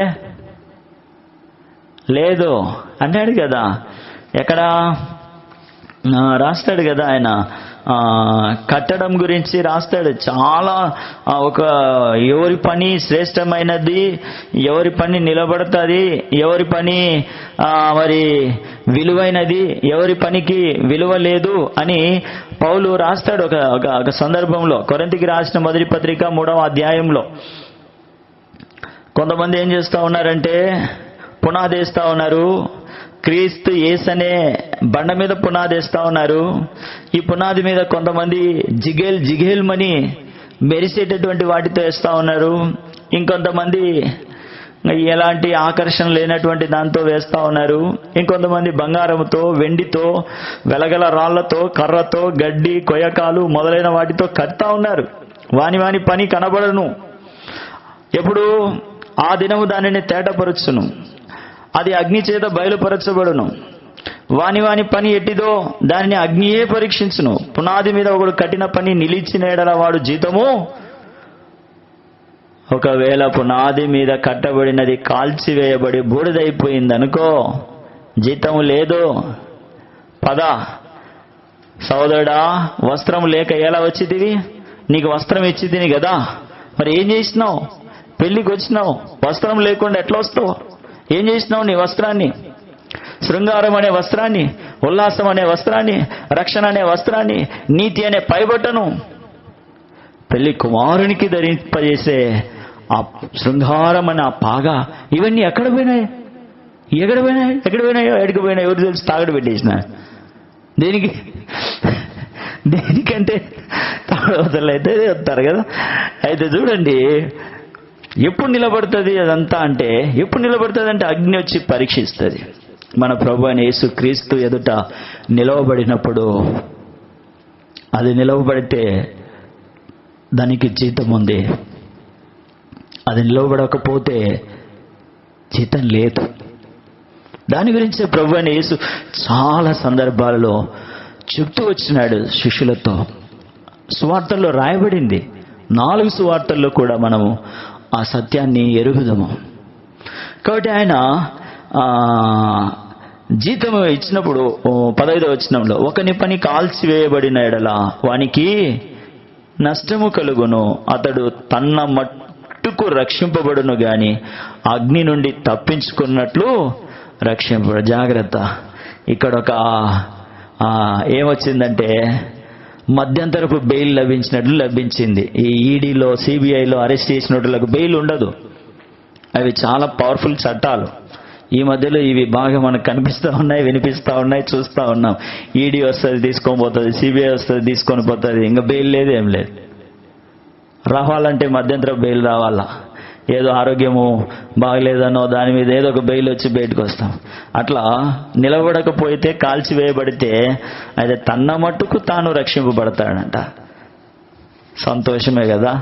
లేదు అన్నాడు కదా ఎక్కడ ఆ, రాస్తాడు కదా ఆయన ఆ, కట్టడం గురించి రాస్తాడు చాలా ఆ, ఒక ఎవరి పని శ్రేష్టమైనది ఎవరి పని నిలబడుతుంది ఎవరి పని ఆ, మరి విలువైనది ఎవరి పనికి విలువ లేదు అని పౌలు రాస్తాడు ఒక ఒక- ఒక సందర్భంలో కొరంతికి రాసిన మొదటి పత్రిక మూడవ అధ్యాయంలో కొంతమంది ఏం చేస్తా ఉన్నారంటే పునాదేస్తా ఉన్నారు క్రీస్తు యేసు అనే బండ మీద పునాదేస్తా ఉన్నారు ఈ పునాది మీద కొంతమంది జిగేల్ జిగేల్మని మెరిసేటటువంటి వాటితో వేస్తా ఉన్నారు ఇంకొంతమంది ఎలాంటి ఆకర్షణ లేనటువంటి దాంతో వేస్తా ఉన్నారు ఇంకొంతమంది బంగారంతో వెండితో వెలగల రాళ్లతో కర్రతో గడ్డి కొయ్యకాలు మొదలైన వాటితో కడతా ఉన్నారు వాని వాని పని కనబడను ఎప్పుడు ఆ దినము దానిని తేటపరచును అది అగ్ని చేత బయలుపరచబడును వాని వాని పని ఎట్టిదో దానిని అగ్నియే పరీక్షించును పునాది మీద ఒకడు కఠిన పని నిలిచిన ఎడల వాడు జీతము ఒకవేళ పునాది మీద కట్టబడినది కాల్చివేయబడి బూడిదైపోయింది అనుకో జీతము లేదు పద సోదరుడా వస్త్రం లేక ఎలా వచ్చితివి నీకు వస్త్రం ఇచ్చి తిని కదా మరి ఏం చేసినావు పెళ్లికి వచ్చినావు వస్త్రం లేకుండా ఎట్లా వస్తావు ఏం చేసినావు నీ వస్త్రాన్ని శృంగారం అనే వస్త్రాన్ని ఉల్లాసం అనే వస్త్రాన్ని రక్షణ అనే వస్త్రాన్ని నీతి అనే పైబట్టను పెళ్లి కుమారునికి ధరింపజేసే ఆ శృంగారం అనే ఆ పాగా ఇవన్నీ ఎక్కడ పోయినాయి ఎక్కడ పోయినా ఎక్కడ పోయినాయో ఎక్కడికి పోయినా ఎవరు తెలుసు తాగడు పెట్టేసిన దేనికి దేనికంటే తాగవతలు అయితే వస్తారు కదా అయితే చూడండి ఎప్పుడు నిలబడుతుంది అదంతా అంటే ఎప్పుడు నిలబడుతుంది అంటే అగ్ని వచ్చి పరీక్షిస్తుంది మన ప్రభు అయిన యేసు క్రీస్తు ఎదుట నిలవబడినప్పుడు అది నిలవబడితే దానికి జీతం ఉంది అది నిలవబడకపోతే జీతం లేదు దాని గురించే ప్రభు అయిన యేసు చాలా సందర్భాలలో చెప్తూ వచ్చినాడు శిష్యులతో సువార్తల్లో రాయబడింది నాలుగు సువార్తల్లో కూడా మనము ఆ సత్యాన్ని ఎరుగుదము కాబట్టి ఆయన ఆ, జీతం ఇచ్చినప్పుడు ఓ, పదైదో వచ్చినంలో ఒకని పని కాల్చివేయబడిన ఎడల వానికి నష్టము కలుగును అతడు తన్న మట్టుకు రక్షింపబడును గాని అగ్ని నుండి తప్పించుకున్నట్లు రక్షింపడు జాగ్రత్త ఇక్కడ ఒక ఆ, ఏమొచ్చిందంటే మధ్యంతరపు బెయిల్ లభించినట్లు లభించింది ఈ ఈడీలో సిబిఐలో అరెస్ట్ చేసినట్లకు బెయిల్ ఉండదు అవి చాలా పవర్ఫుల్ చట్టాలు ఈ మధ్యలో ఇవి బాగా మనకు కనిపిస్తూ ఉన్నాయి వినిపిస్తూ ఉన్నాయి చూస్తూ ఉన్నాం ఈడీ వస్తుంది తీసుకొని పోతుంది సిబిఐ వస్తుంది తీసుకొని పోతుంది ఇంకా బెయిల్ లేదు ఏం లేదు రావాలంటే మధ్యంతర బెయిల్ రావాలా ఏదో ఆరోగ్యము బాగలేదనో దాని మీద ఏదో ఒక బెయిల్ వచ్చి బయటకు వస్తాం అట్లా నిలబడకపోతే కాల్చివేయబడితే అయితే తన్న మట్టుకు తాను రక్షింపబడతాడంట సంతోషమే కదా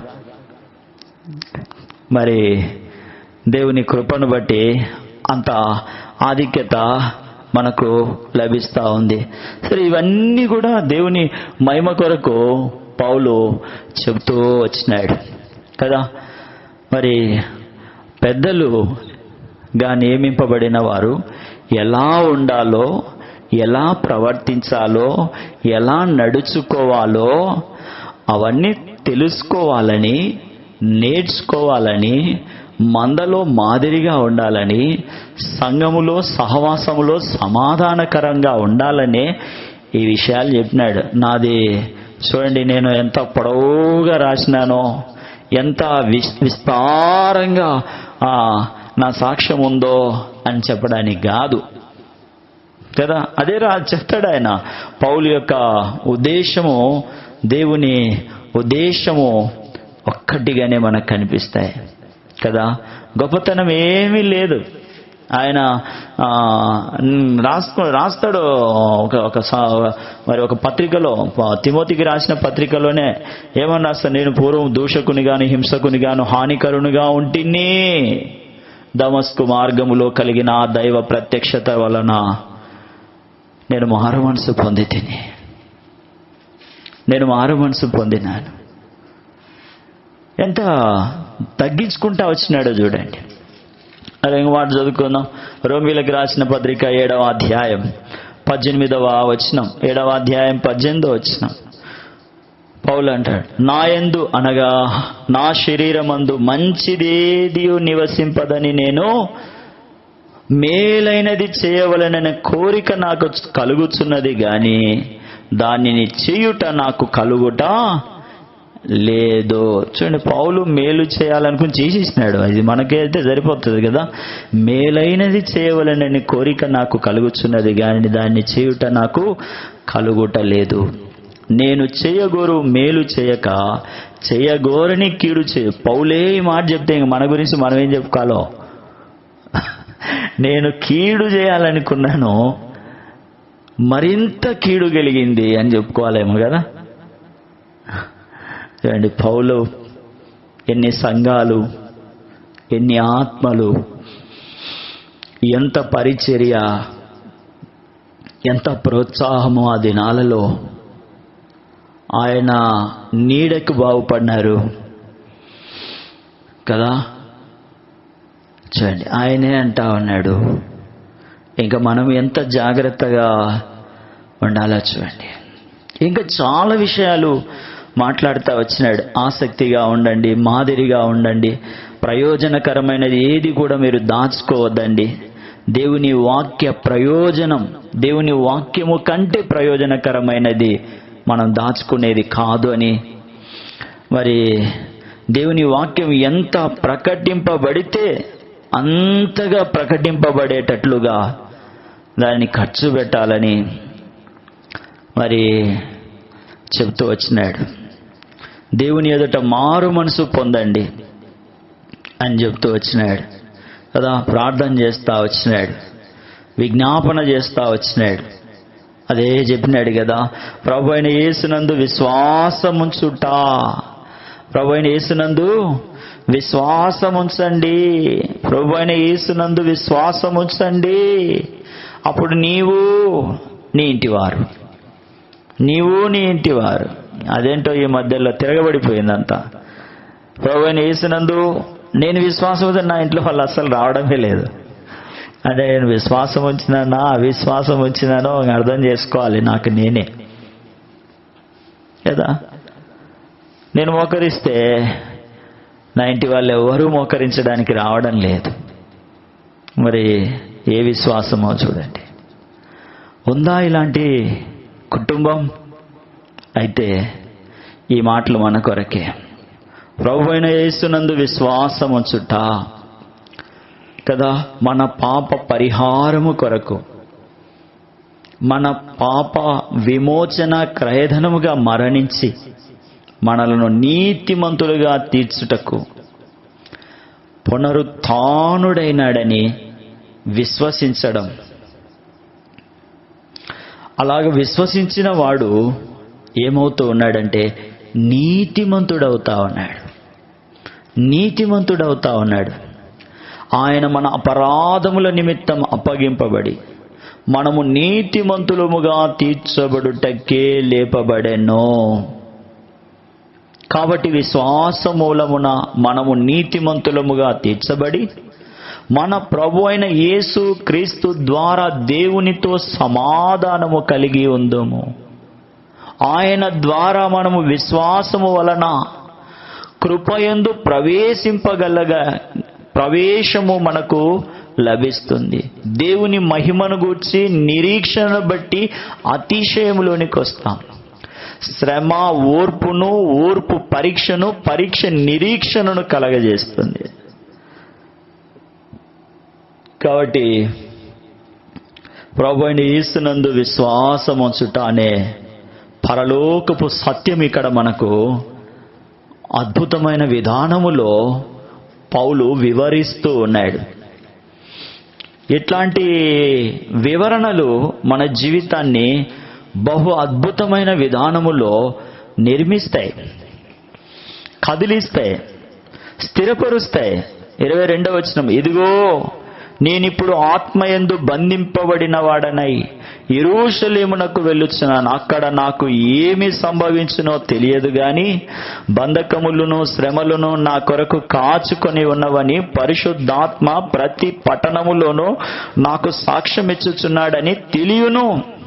మరి దేవుని కృపను బట్టి అంత ఆధిక్యత మనకు లభిస్తూ ఉంది సరే ఇవన్నీ కూడా దేవుని మహిమ కొరకు పౌలు చెబుతూ వచ్చినాడు కదా మరి పెద్దలు గా నియమింపబడిన వారు ఎలా ఉండాలో ఎలా ప్రవర్తించాలో ఎలా నడుచుకోవాలో అవన్నీ తెలుసుకోవాలని నేర్చుకోవాలని మందలో మాదిరిగా ఉండాలని సంఘములో సహవాసములో సమాధానకరంగా ఉండాలనే ఈ విషయాలు చెప్పినాడు నాది చూడండి నేను ఎంత పొడవుగా రాసినానో ఎంత విస్- విస్తారంగా ఆ, నా సాక్ష్యం ఉందో అని చెప్పడానికి కాదు కదా అదే రా చెప్తాడు ఆయన పౌలు యొక్క ఉద్దేశము దేవుని ఉద్దేశము ఒక్కటిగానే మనకు కనిపిస్తాయి కదా గొప్పతనం ఏమీ లేదు ఆయన ఆ, మ్, రాసుకో రాస్తాడు ఒక ఒక స- మరి ఒక పత్రికలో ప- తిమోతికి రాసిన పత్రికలోనే ఏమని రాస్తాడు నేను పూర్వం దూషకుని గాను హింసకుని గాను హానికరునిగా ఉంటిని దమస్కు మార్గములో కలిగిన ఆ దైవ ప్రత్యక్షత వలన నేను మారు మనసు పొంది తిని నేను మారు మనసు పొందినాను ఎంత తగ్గించుకుంటా వచ్చినాడో చూడండి అదే ఇంక మాట చదువుకుందాం రోమిలకు రాసిన పత్రిక ఏడవ అధ్యాయం పద్దెనిమిదవ వచనం ఏడవ అధ్యాయం పద్దెనిమిదో వచనం పౌలు అంటాడు నా యందు అనగా నా శరీరమందు మంచిదేది నివసింపదని నేను మేలైనది చేయవలననే కోరిక నాకు కలుగుచున్నది గాని దానిని చేయుట నాకు కలుగుట లేదు చూడండి పౌలు మేలు చేయాలనుకుని చేసేసినాడు అది మనకే అయితే సరిపోతుంది కదా మేలైనది చేయవలనని కోరిక నాకు కలుగుచున్నది కానీ దాన్ని చేయుట నాకు కలుగుట లేదు నేను చేయగోరు మేలు చేయక చేయగోరని కీడు చేయ పౌలే ఈ మాట చెప్తే ఇంక మన గురించి మనం ఏం చెప్పుకోవాలో నేను కీడు చేయాలనుకున్నాను మరింత కీడు కలిగింది అని చెప్పుకోవాలేమో కదా చూడండి పౌలు ఎన్ని సంఘాలు ఎన్ని ఆత్మలు ఎంత పరిచర్య ఎంత ప్రోత్సాహము ఆ దినాలలో ఆయన నీడకు బాగుపడినారు కదా చూడండి ఆయనే అంటా ఉన్నాడు ఇంకా మనం ఎంత జాగ్రత్తగా ఉండాలో చూడండి ఇంకా చాలా విషయాలు మాట్లాడుతూ వచ్చినాడు ఆసక్తిగా ఉండండి మాదిరిగా ఉండండి ప్రయోజనకరమైనది ఏది కూడా మీరు దాచుకోవద్దండి దేవుని వాక్య ప్రయోజనం దేవుని వాక్యము కంటే ప్రయోజనకరమైనది మనం దాచుకునేది కాదు అని మరి దేవుని వాక్యం ఎంత ప్రకటింపబడితే అంతగా ప్రకటింపబడేటట్లుగా దాన్ని ఖర్చు పెట్టాలని మరి చెబుతూ వచ్చినాడు దేవుని ఎదుట మారు మనసు పొందండి అని చెప్తూ వచ్చినాడు కదా ప్రార్థన చేస్తా వచ్చినాడు విజ్ఞాపన చేస్తా వచ్చినాడు అదే చెప్పినాడు కదా ప్రభు అయిన యేసునందు విశ్వాసముంచుట ప్రభు అయిన యేసునందు విశ్వాసముంచండి ప్రభు అయిన యేసునందు విశ్వాసముంచండి అప్పుడు నీవు నీ ఇంటివారు నీవు నీ ఇంటివారు అదేంటో ఈ మధ్యలో తిరగబడిపోయిందంతా ప్రభు అయిన యేసునందు నేను విశ్వాసం ఉందని నా ఇంట్లో వాళ్ళు అస్సలు రావడమే లేదు అంటే నేను విశ్వాసం ఉంచినానా అవిశ్వాసం ఉంచినానో అర్థం చేసుకోవాలి నాకు నేనే కదా నేను మోకరిస్తే నా ఇంటి వాళ్ళు ఎవరూ మోకరించడానికి రావడం లేదు మరి ఏ విశ్వాసమో చూడండి ఉందా ఇలాంటి కుటుంబం అయితే ఈ మాటలు మన కొరకే ప్రభు అయిన యేసునందు విశ్వాసం ఉంచుట కదా మన పాప పరిహారము కొరకు మన పాప విమోచన క్రయధనముగా మరణించి మనలను నీతిమంతులుగా తీర్చుటకు పునరుత్డైనాడని విశ్వసించడం అలాగ విశ్వసించిన వాడు ఏమవుతూ ఉన్నాడంటే నీతిమంతుడవుతా ఉన్నాడు నీతిమంతుడవుతా ఉన్నాడు ఆయన మన అపరాధముల నిమిత్తం అప్పగింపబడి మనము నీతిమంతులముగా తీర్చబడుటకే లేపబడెనో కాబట్టి విశ్వాస మూలమున మనము నీతిమంతులముగా తీర్చబడి మన ప్రభు అయిన యేసు క్రీస్తు ద్వారా దేవునితో సమాధానము కలిగి ఉందము ఆయన ద్వారా మనము విశ్వాసము వలన కృపయందు ప్రవేశింపగలగా ప్రవేశము మనకు లభిస్తుంది దేవుని మహిమను గూర్చి నిరీక్షణ బట్టి అతిశయములోనికి వస్తాం శ్రమ ఓర్పును ఓర్పు పరీక్షను పరీక్ష నిరీక్షణను కలగజేస్తుంది కాబట్టి ప్రభు అయిన యేసునందు విశ్వాసం ఉంచుట అనే పరలోకపు సత్యం ఇక్కడ మనకు అద్భుతమైన విధానములో పౌలు వివరిస్తూ ఉన్నాడు ఇట్లాంటి వివరణలు మన జీవితాన్ని బహు అద్భుతమైన విధానములో నిర్మిస్తాయి కదిలిస్తాయి స్థిరపరుస్తాయి ఇరవై రెండవ వచనం ఇదిగో నేనిప్పుడు ఆత్మయందు బంధింపబడిన వాడనై ఇరుషలేమునకు వెళ్ళుచున్నాను అక్కడ నాకు ఏమి సంభవించునో తెలియదు గాని బంధకములను శ్రమలను నా కొరకు కాచుకొని ఉన్నవని పరిశుద్ధాత్మ ప్రతి పట్టణములోనూ నాకు సాక్ష్యం ఇచ్చుచున్నాడని తెలియను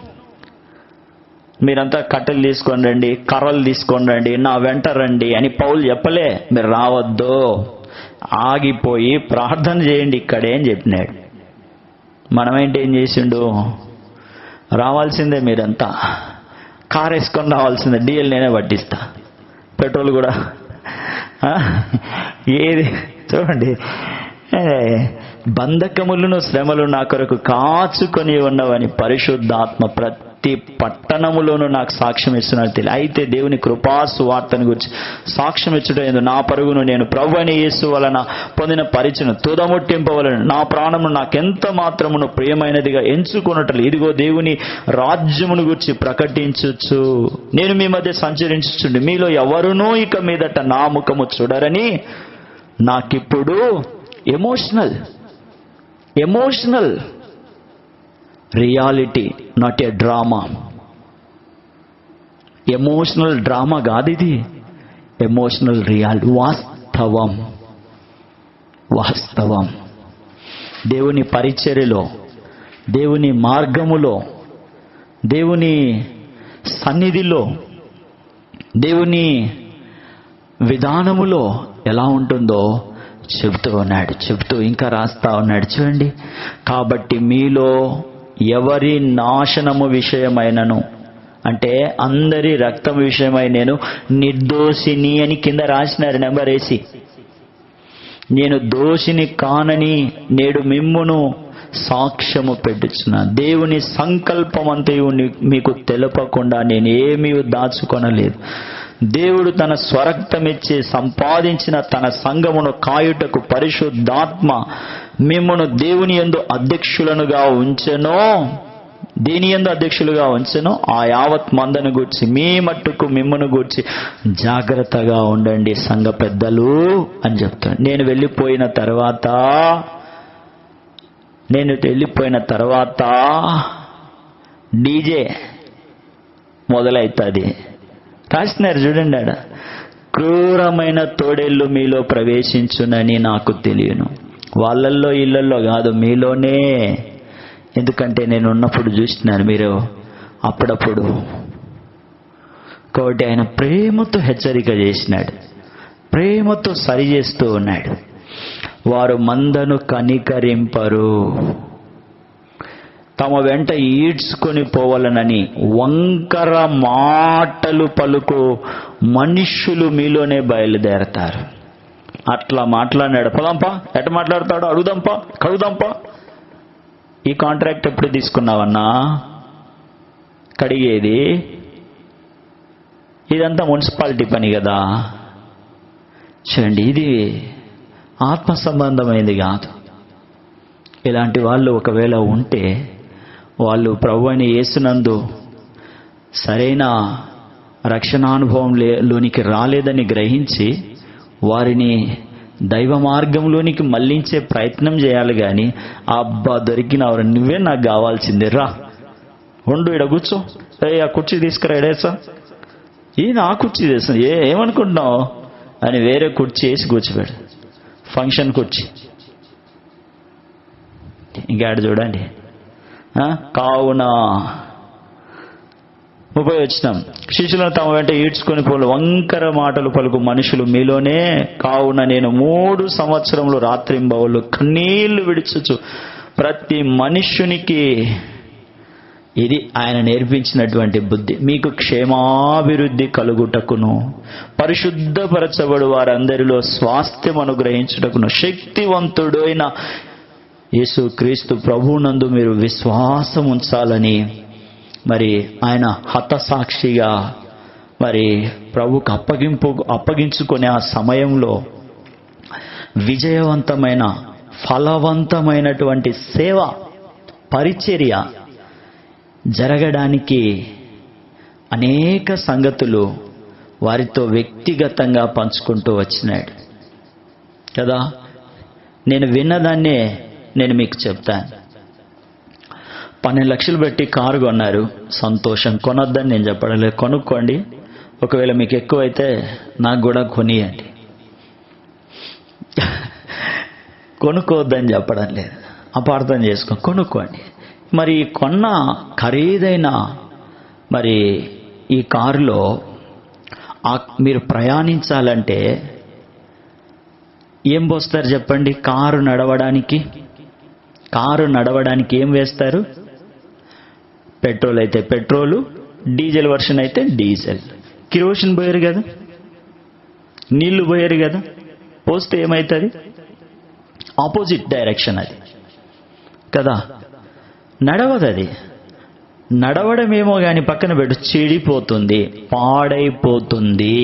మీరంతా కట్టెలు తీసుకొని రండి కర్రలు తీసుకొని రండి నా వెంట రండి అని పౌలు చెప్పలే మీరు రావద్దు ఆగిపోయి ప్రార్థన చేయండి ఇక్కడే అని చెప్పినాడు మనమేంటి ఏం చేసిండు రావాల్సిందే మీరంతా కార్ వేసుకొని రావాల్సిందే డీజిల్ నేనే పట్టిస్తా పెట్రోల్ కూడా ఆ? ఏది చూడండి ఏ, బంధకములను శ్రమలు నా కొరకు కాచుకొని ఉన్నవని పరిశుద్ధాత్మ ప్రతి పట్టణములోనూ నాకు సాక్ష్యం ఇస్తున్నట్టు తెలియదు అయితే దేవుని కృపా సువార్తను గురించి సాక్ష్యం ఇచ్చుట నా పరుగును నేను ప్రభు అని యేసు వలన పొందిన పరిచయం తుదముట్టింపవలను నా ప్రాణము నాకెంత మాత్రమును ప్రియమైనదిగా ఎంచుకున్నట్లు ఇదిగో దేవుని రాజ్యమును గురించి ప్రకటించచ్చు నేను మీ మధ్య సంచరించుచుండి మీలో ఎవరునూ ఇక మీదట నా ముఖము చూడరని నాకిప్పుడు emotional emotional reality not a drama emotional drama కాదు ఇది ఎమోషనల్ రియాలిటీ వాస్తవం వాస్తవం దేవుని పరిచర్యలో దేవుని మార్గములో దేవుని సన్నిధిలో దేవుని విధానములో ఎలా ఉంటుందో చెబుతూ ఉన్నాడు చెబుతూ ఇంకా రాస్తా ఉన్నాడు చూడండి కాబట్టి మీలో ఎవరి నాశనము విషయమైనను అంటే అందరి రక్తం విషయమై నేను నిర్దోషిని అని కింద రాసినారు నెంబర్ వేసి నేను దోషిని కానని నేడు మిమ్మును సాక్ష్యము పెట్టుచున్నా దేవుని సంకల్పం అంతయు నీ- మీకు తెలపకుండా నేను ఏమీ దాచుకొనలేదు దేవుడు తన స్వరక్తమిచ్చి సంపాదించిన తన సంఘమును కాయుటకు పరిశుద్ధాత్మ మిమ్మను దేవుని యందు అధ్యక్షులనుగా ఉంచెనో దేని యందు అధ్యక్షులుగా ఉంచెనో ఆ యావత్ మందను గూర్చి మీ మట్టుకు మిమ్మను గూర్చి జాగ్రత్తగా ఉండండి సంఘ పెద్దలు అని చెప్తాడు నేను వెళ్ళిపోయిన తర్వాత నేను వెళ్ళిపోయిన తర్వాత డీజే మొదలవుతుంది రాసినారు చూడండి ఆడ క్రూరమైన తోడేళ్ళు మీలో ప్రవేశించునని నాకు తెలియను వాళ్ళల్లో ఇళ్ళల్లో కాదు మీలోనే ఎందుకంటే నేను ఉన్నప్పుడు చూసినాను మీరు అప్పుడప్పుడు కాబట్టి ఆయన ప్రేమతో హెచ్చరిక చేసినాడు ప్రేమతో సరి చేస్తూ ఉన్నాడు వారు మందను కనికరింపరు తమ వెంట ఈడ్చుకొని పోవాలనని వంకర మాటలు పలుకు మనుష్యులు మీలోనే బయలుదేరతారు అట్లా మాట్లాడినాడు పదాంపా ఎట మాట్లాడతాడు అడుగుదాంపా కడుగుదాంపా ఈ కాంట్రాక్ట్ ఎప్పుడు తీసుకున్నావన్నా కడిగేది ఇదంతా మున్సిపాలిటీ పని కదా చూడండి ఇది ఆత్మ సంబంధమైనది కాదు ఇలాంటి వాళ్ళు ఒకవేళ ఉంటే వాళ్ళు ప్రభు అని యేసునందు సరైన రక్షణానుభవం లే- లోనికి రాలేదని గ్రహించి వారిని దైవ మార్గంలోనికి మళ్లించే ప్రయత్నం చేయాలి కానీ అబ్బా దొరికినవరు నువ్వే నాకు కావాల్సిందే రా ఉండు ఇక్కడ కూర్చో ఏ ఆ కుర్చీ తీసుకురా ఎడేసా ఈ నా కుర్చీ తెస్తుంది ఏ ఏమనుకుంటున్నావు అని వేరే కుర్చీ వేసి కూర్చోబెడు ఫంక్షన్ కుర్చీ ఇంకాడ చూడండి ఆ? కావున ముప్పై వచ్చినాం శిష్యులను తమ వెంట ఈడ్చుకొని పోలు వంకర మాటలు పలుకు మనుషులు మీలోనే కావున నేను మూడు సంవత్సరములు రాత్రింబవులు కన్నీళ్లు విడిచుచు ప్రతి మనుష్యునికి ఇది ఆయన నేర్పించినటువంటి బుద్ధి మీకు క్షేమాభివృద్ధి కలుగుటకును పరిశుద్ధపరచబడు వారందరిలో స్వాస్థ్యం అనుగ్రహించుటకును శక్తివంతుడు అయిన యేసు క్రీస్తు ప్రభునందు మీరు విశ్వాసం ఉంచాలని మరి ఆయన హతసాక్షిగా మరి ప్రభుకు అప్పగింపు అప్పగించుకునే ఆ సమయంలో విజయవంతమైన ఫలవంతమైనటువంటి సేవ పరిచర్య జరగడానికి అనేక సంగతులు వారితో వ్యక్తిగతంగా పంచుకుంటూ వచ్చినాడు కదా నేను విన్నదాన్నే నేను మీకు చెప్తాను పన్నెండు లక్షలు పెట్టి కారు కొన్నారు సంతోషం కొనొద్దని నేను చెప్పడం లేదు కొనుక్కోండి ఒకవేళ మీకు ఎక్కువైతే నాకు కూడా కొనియండి కొనుక్కోవద్దని చెప్పడం లేదు అపార్థం చేసుకో కొనుక్కోండి మరి ఈ కొన్న ఖరీదైన మరి ఈ కారులో ఆ మీరు ప్రయాణించాలంటే ఏం పోస్తారు చెప్పండి కారు నడవడానికి కారు నడవడానికి ఏం వేస్తారు పెట్రోల్ అయితే పెట్రోలు డీజిల్ వర్షన్ అయితే డీజిల్ కిరోసిన్ పోయారు కదా నీళ్లు పోయారు కదా పోస్తే ఏమవుతుంది ఆపోజిట్ డైరెక్షన్ అది కదా నడవదు అది నడవడమేమో కానీ పక్కన పెట్టు చెడిపోతుంది పాడైపోతుంది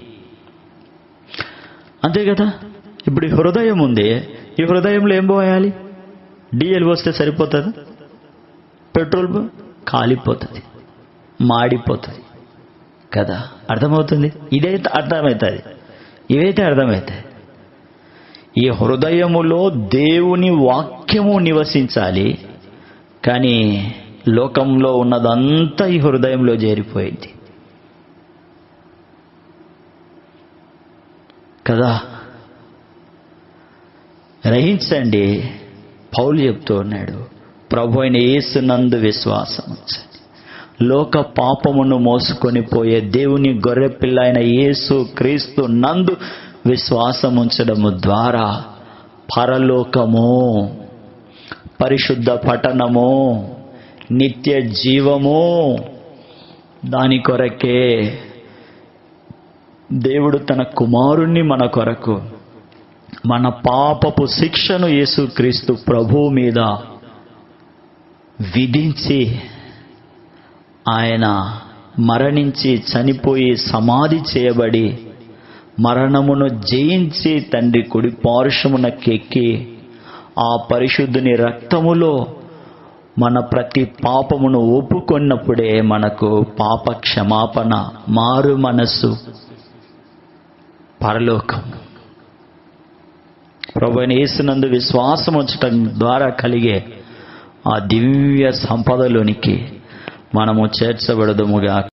అంతే కదా ఇప్పుడు ఈ హృదయం ఉంది ఈ హృదయంలో ఏం పోయాలి డీజిల్ పోస్తే సరిపోతుంది పెట్రోల్ పో- కాలిపోతుంది మాడిపోతుంది కదా అర్థమవుతుంది ఇదైతే అర్థమవుతుంది ఇవైతే అర్థమవుతాయి ఈ హృదయములో దేవుని వాక్యము నివసించాలి కానీ లోకంలో ఉన్నదంతా ఈ హృదయంలో చేరిపోయింది కదా గ్రహించండి పౌలు చెప్తూ ఉన్నాడు ప్రభు అయిన యేసునందు విశ్వాసం ఉంచండి లోక పాపమును మోసుకొని పోయే దేవుని గొర్రె పిల్ల అయిన యేసు క్రీస్తు నందు విశ్వాసం ఉంచడము ద్వారా పరలోకము పరిశుద్ధ పఠనము నిత్య జీవము దాని కొరకే దేవుడు తన కుమారుణ్ణి మన కొరకు మన పాపపు శిక్షను యేసుక్రీస్తు ప్రభు మీద విధించి ఆయన మరణించి చనిపోయి సమాధి చేయబడి మరణమును జయించి తండ్రి కుడి పారుషమునకెక్కి ఆ పరిశుద్ధుని రక్తములో మన ప్రతి పాపమును ఒప్పుకొన్నప్పుడే మనకు పాప క్షమాపణ మారు మనస్సు పరలోకం ప్రభుని యేసునందు విశ్వాసం ఉంచటం ద్వారా కలిగే ఆ దివ్య సంపదలోనికి మనము చేర్చబడదుముగా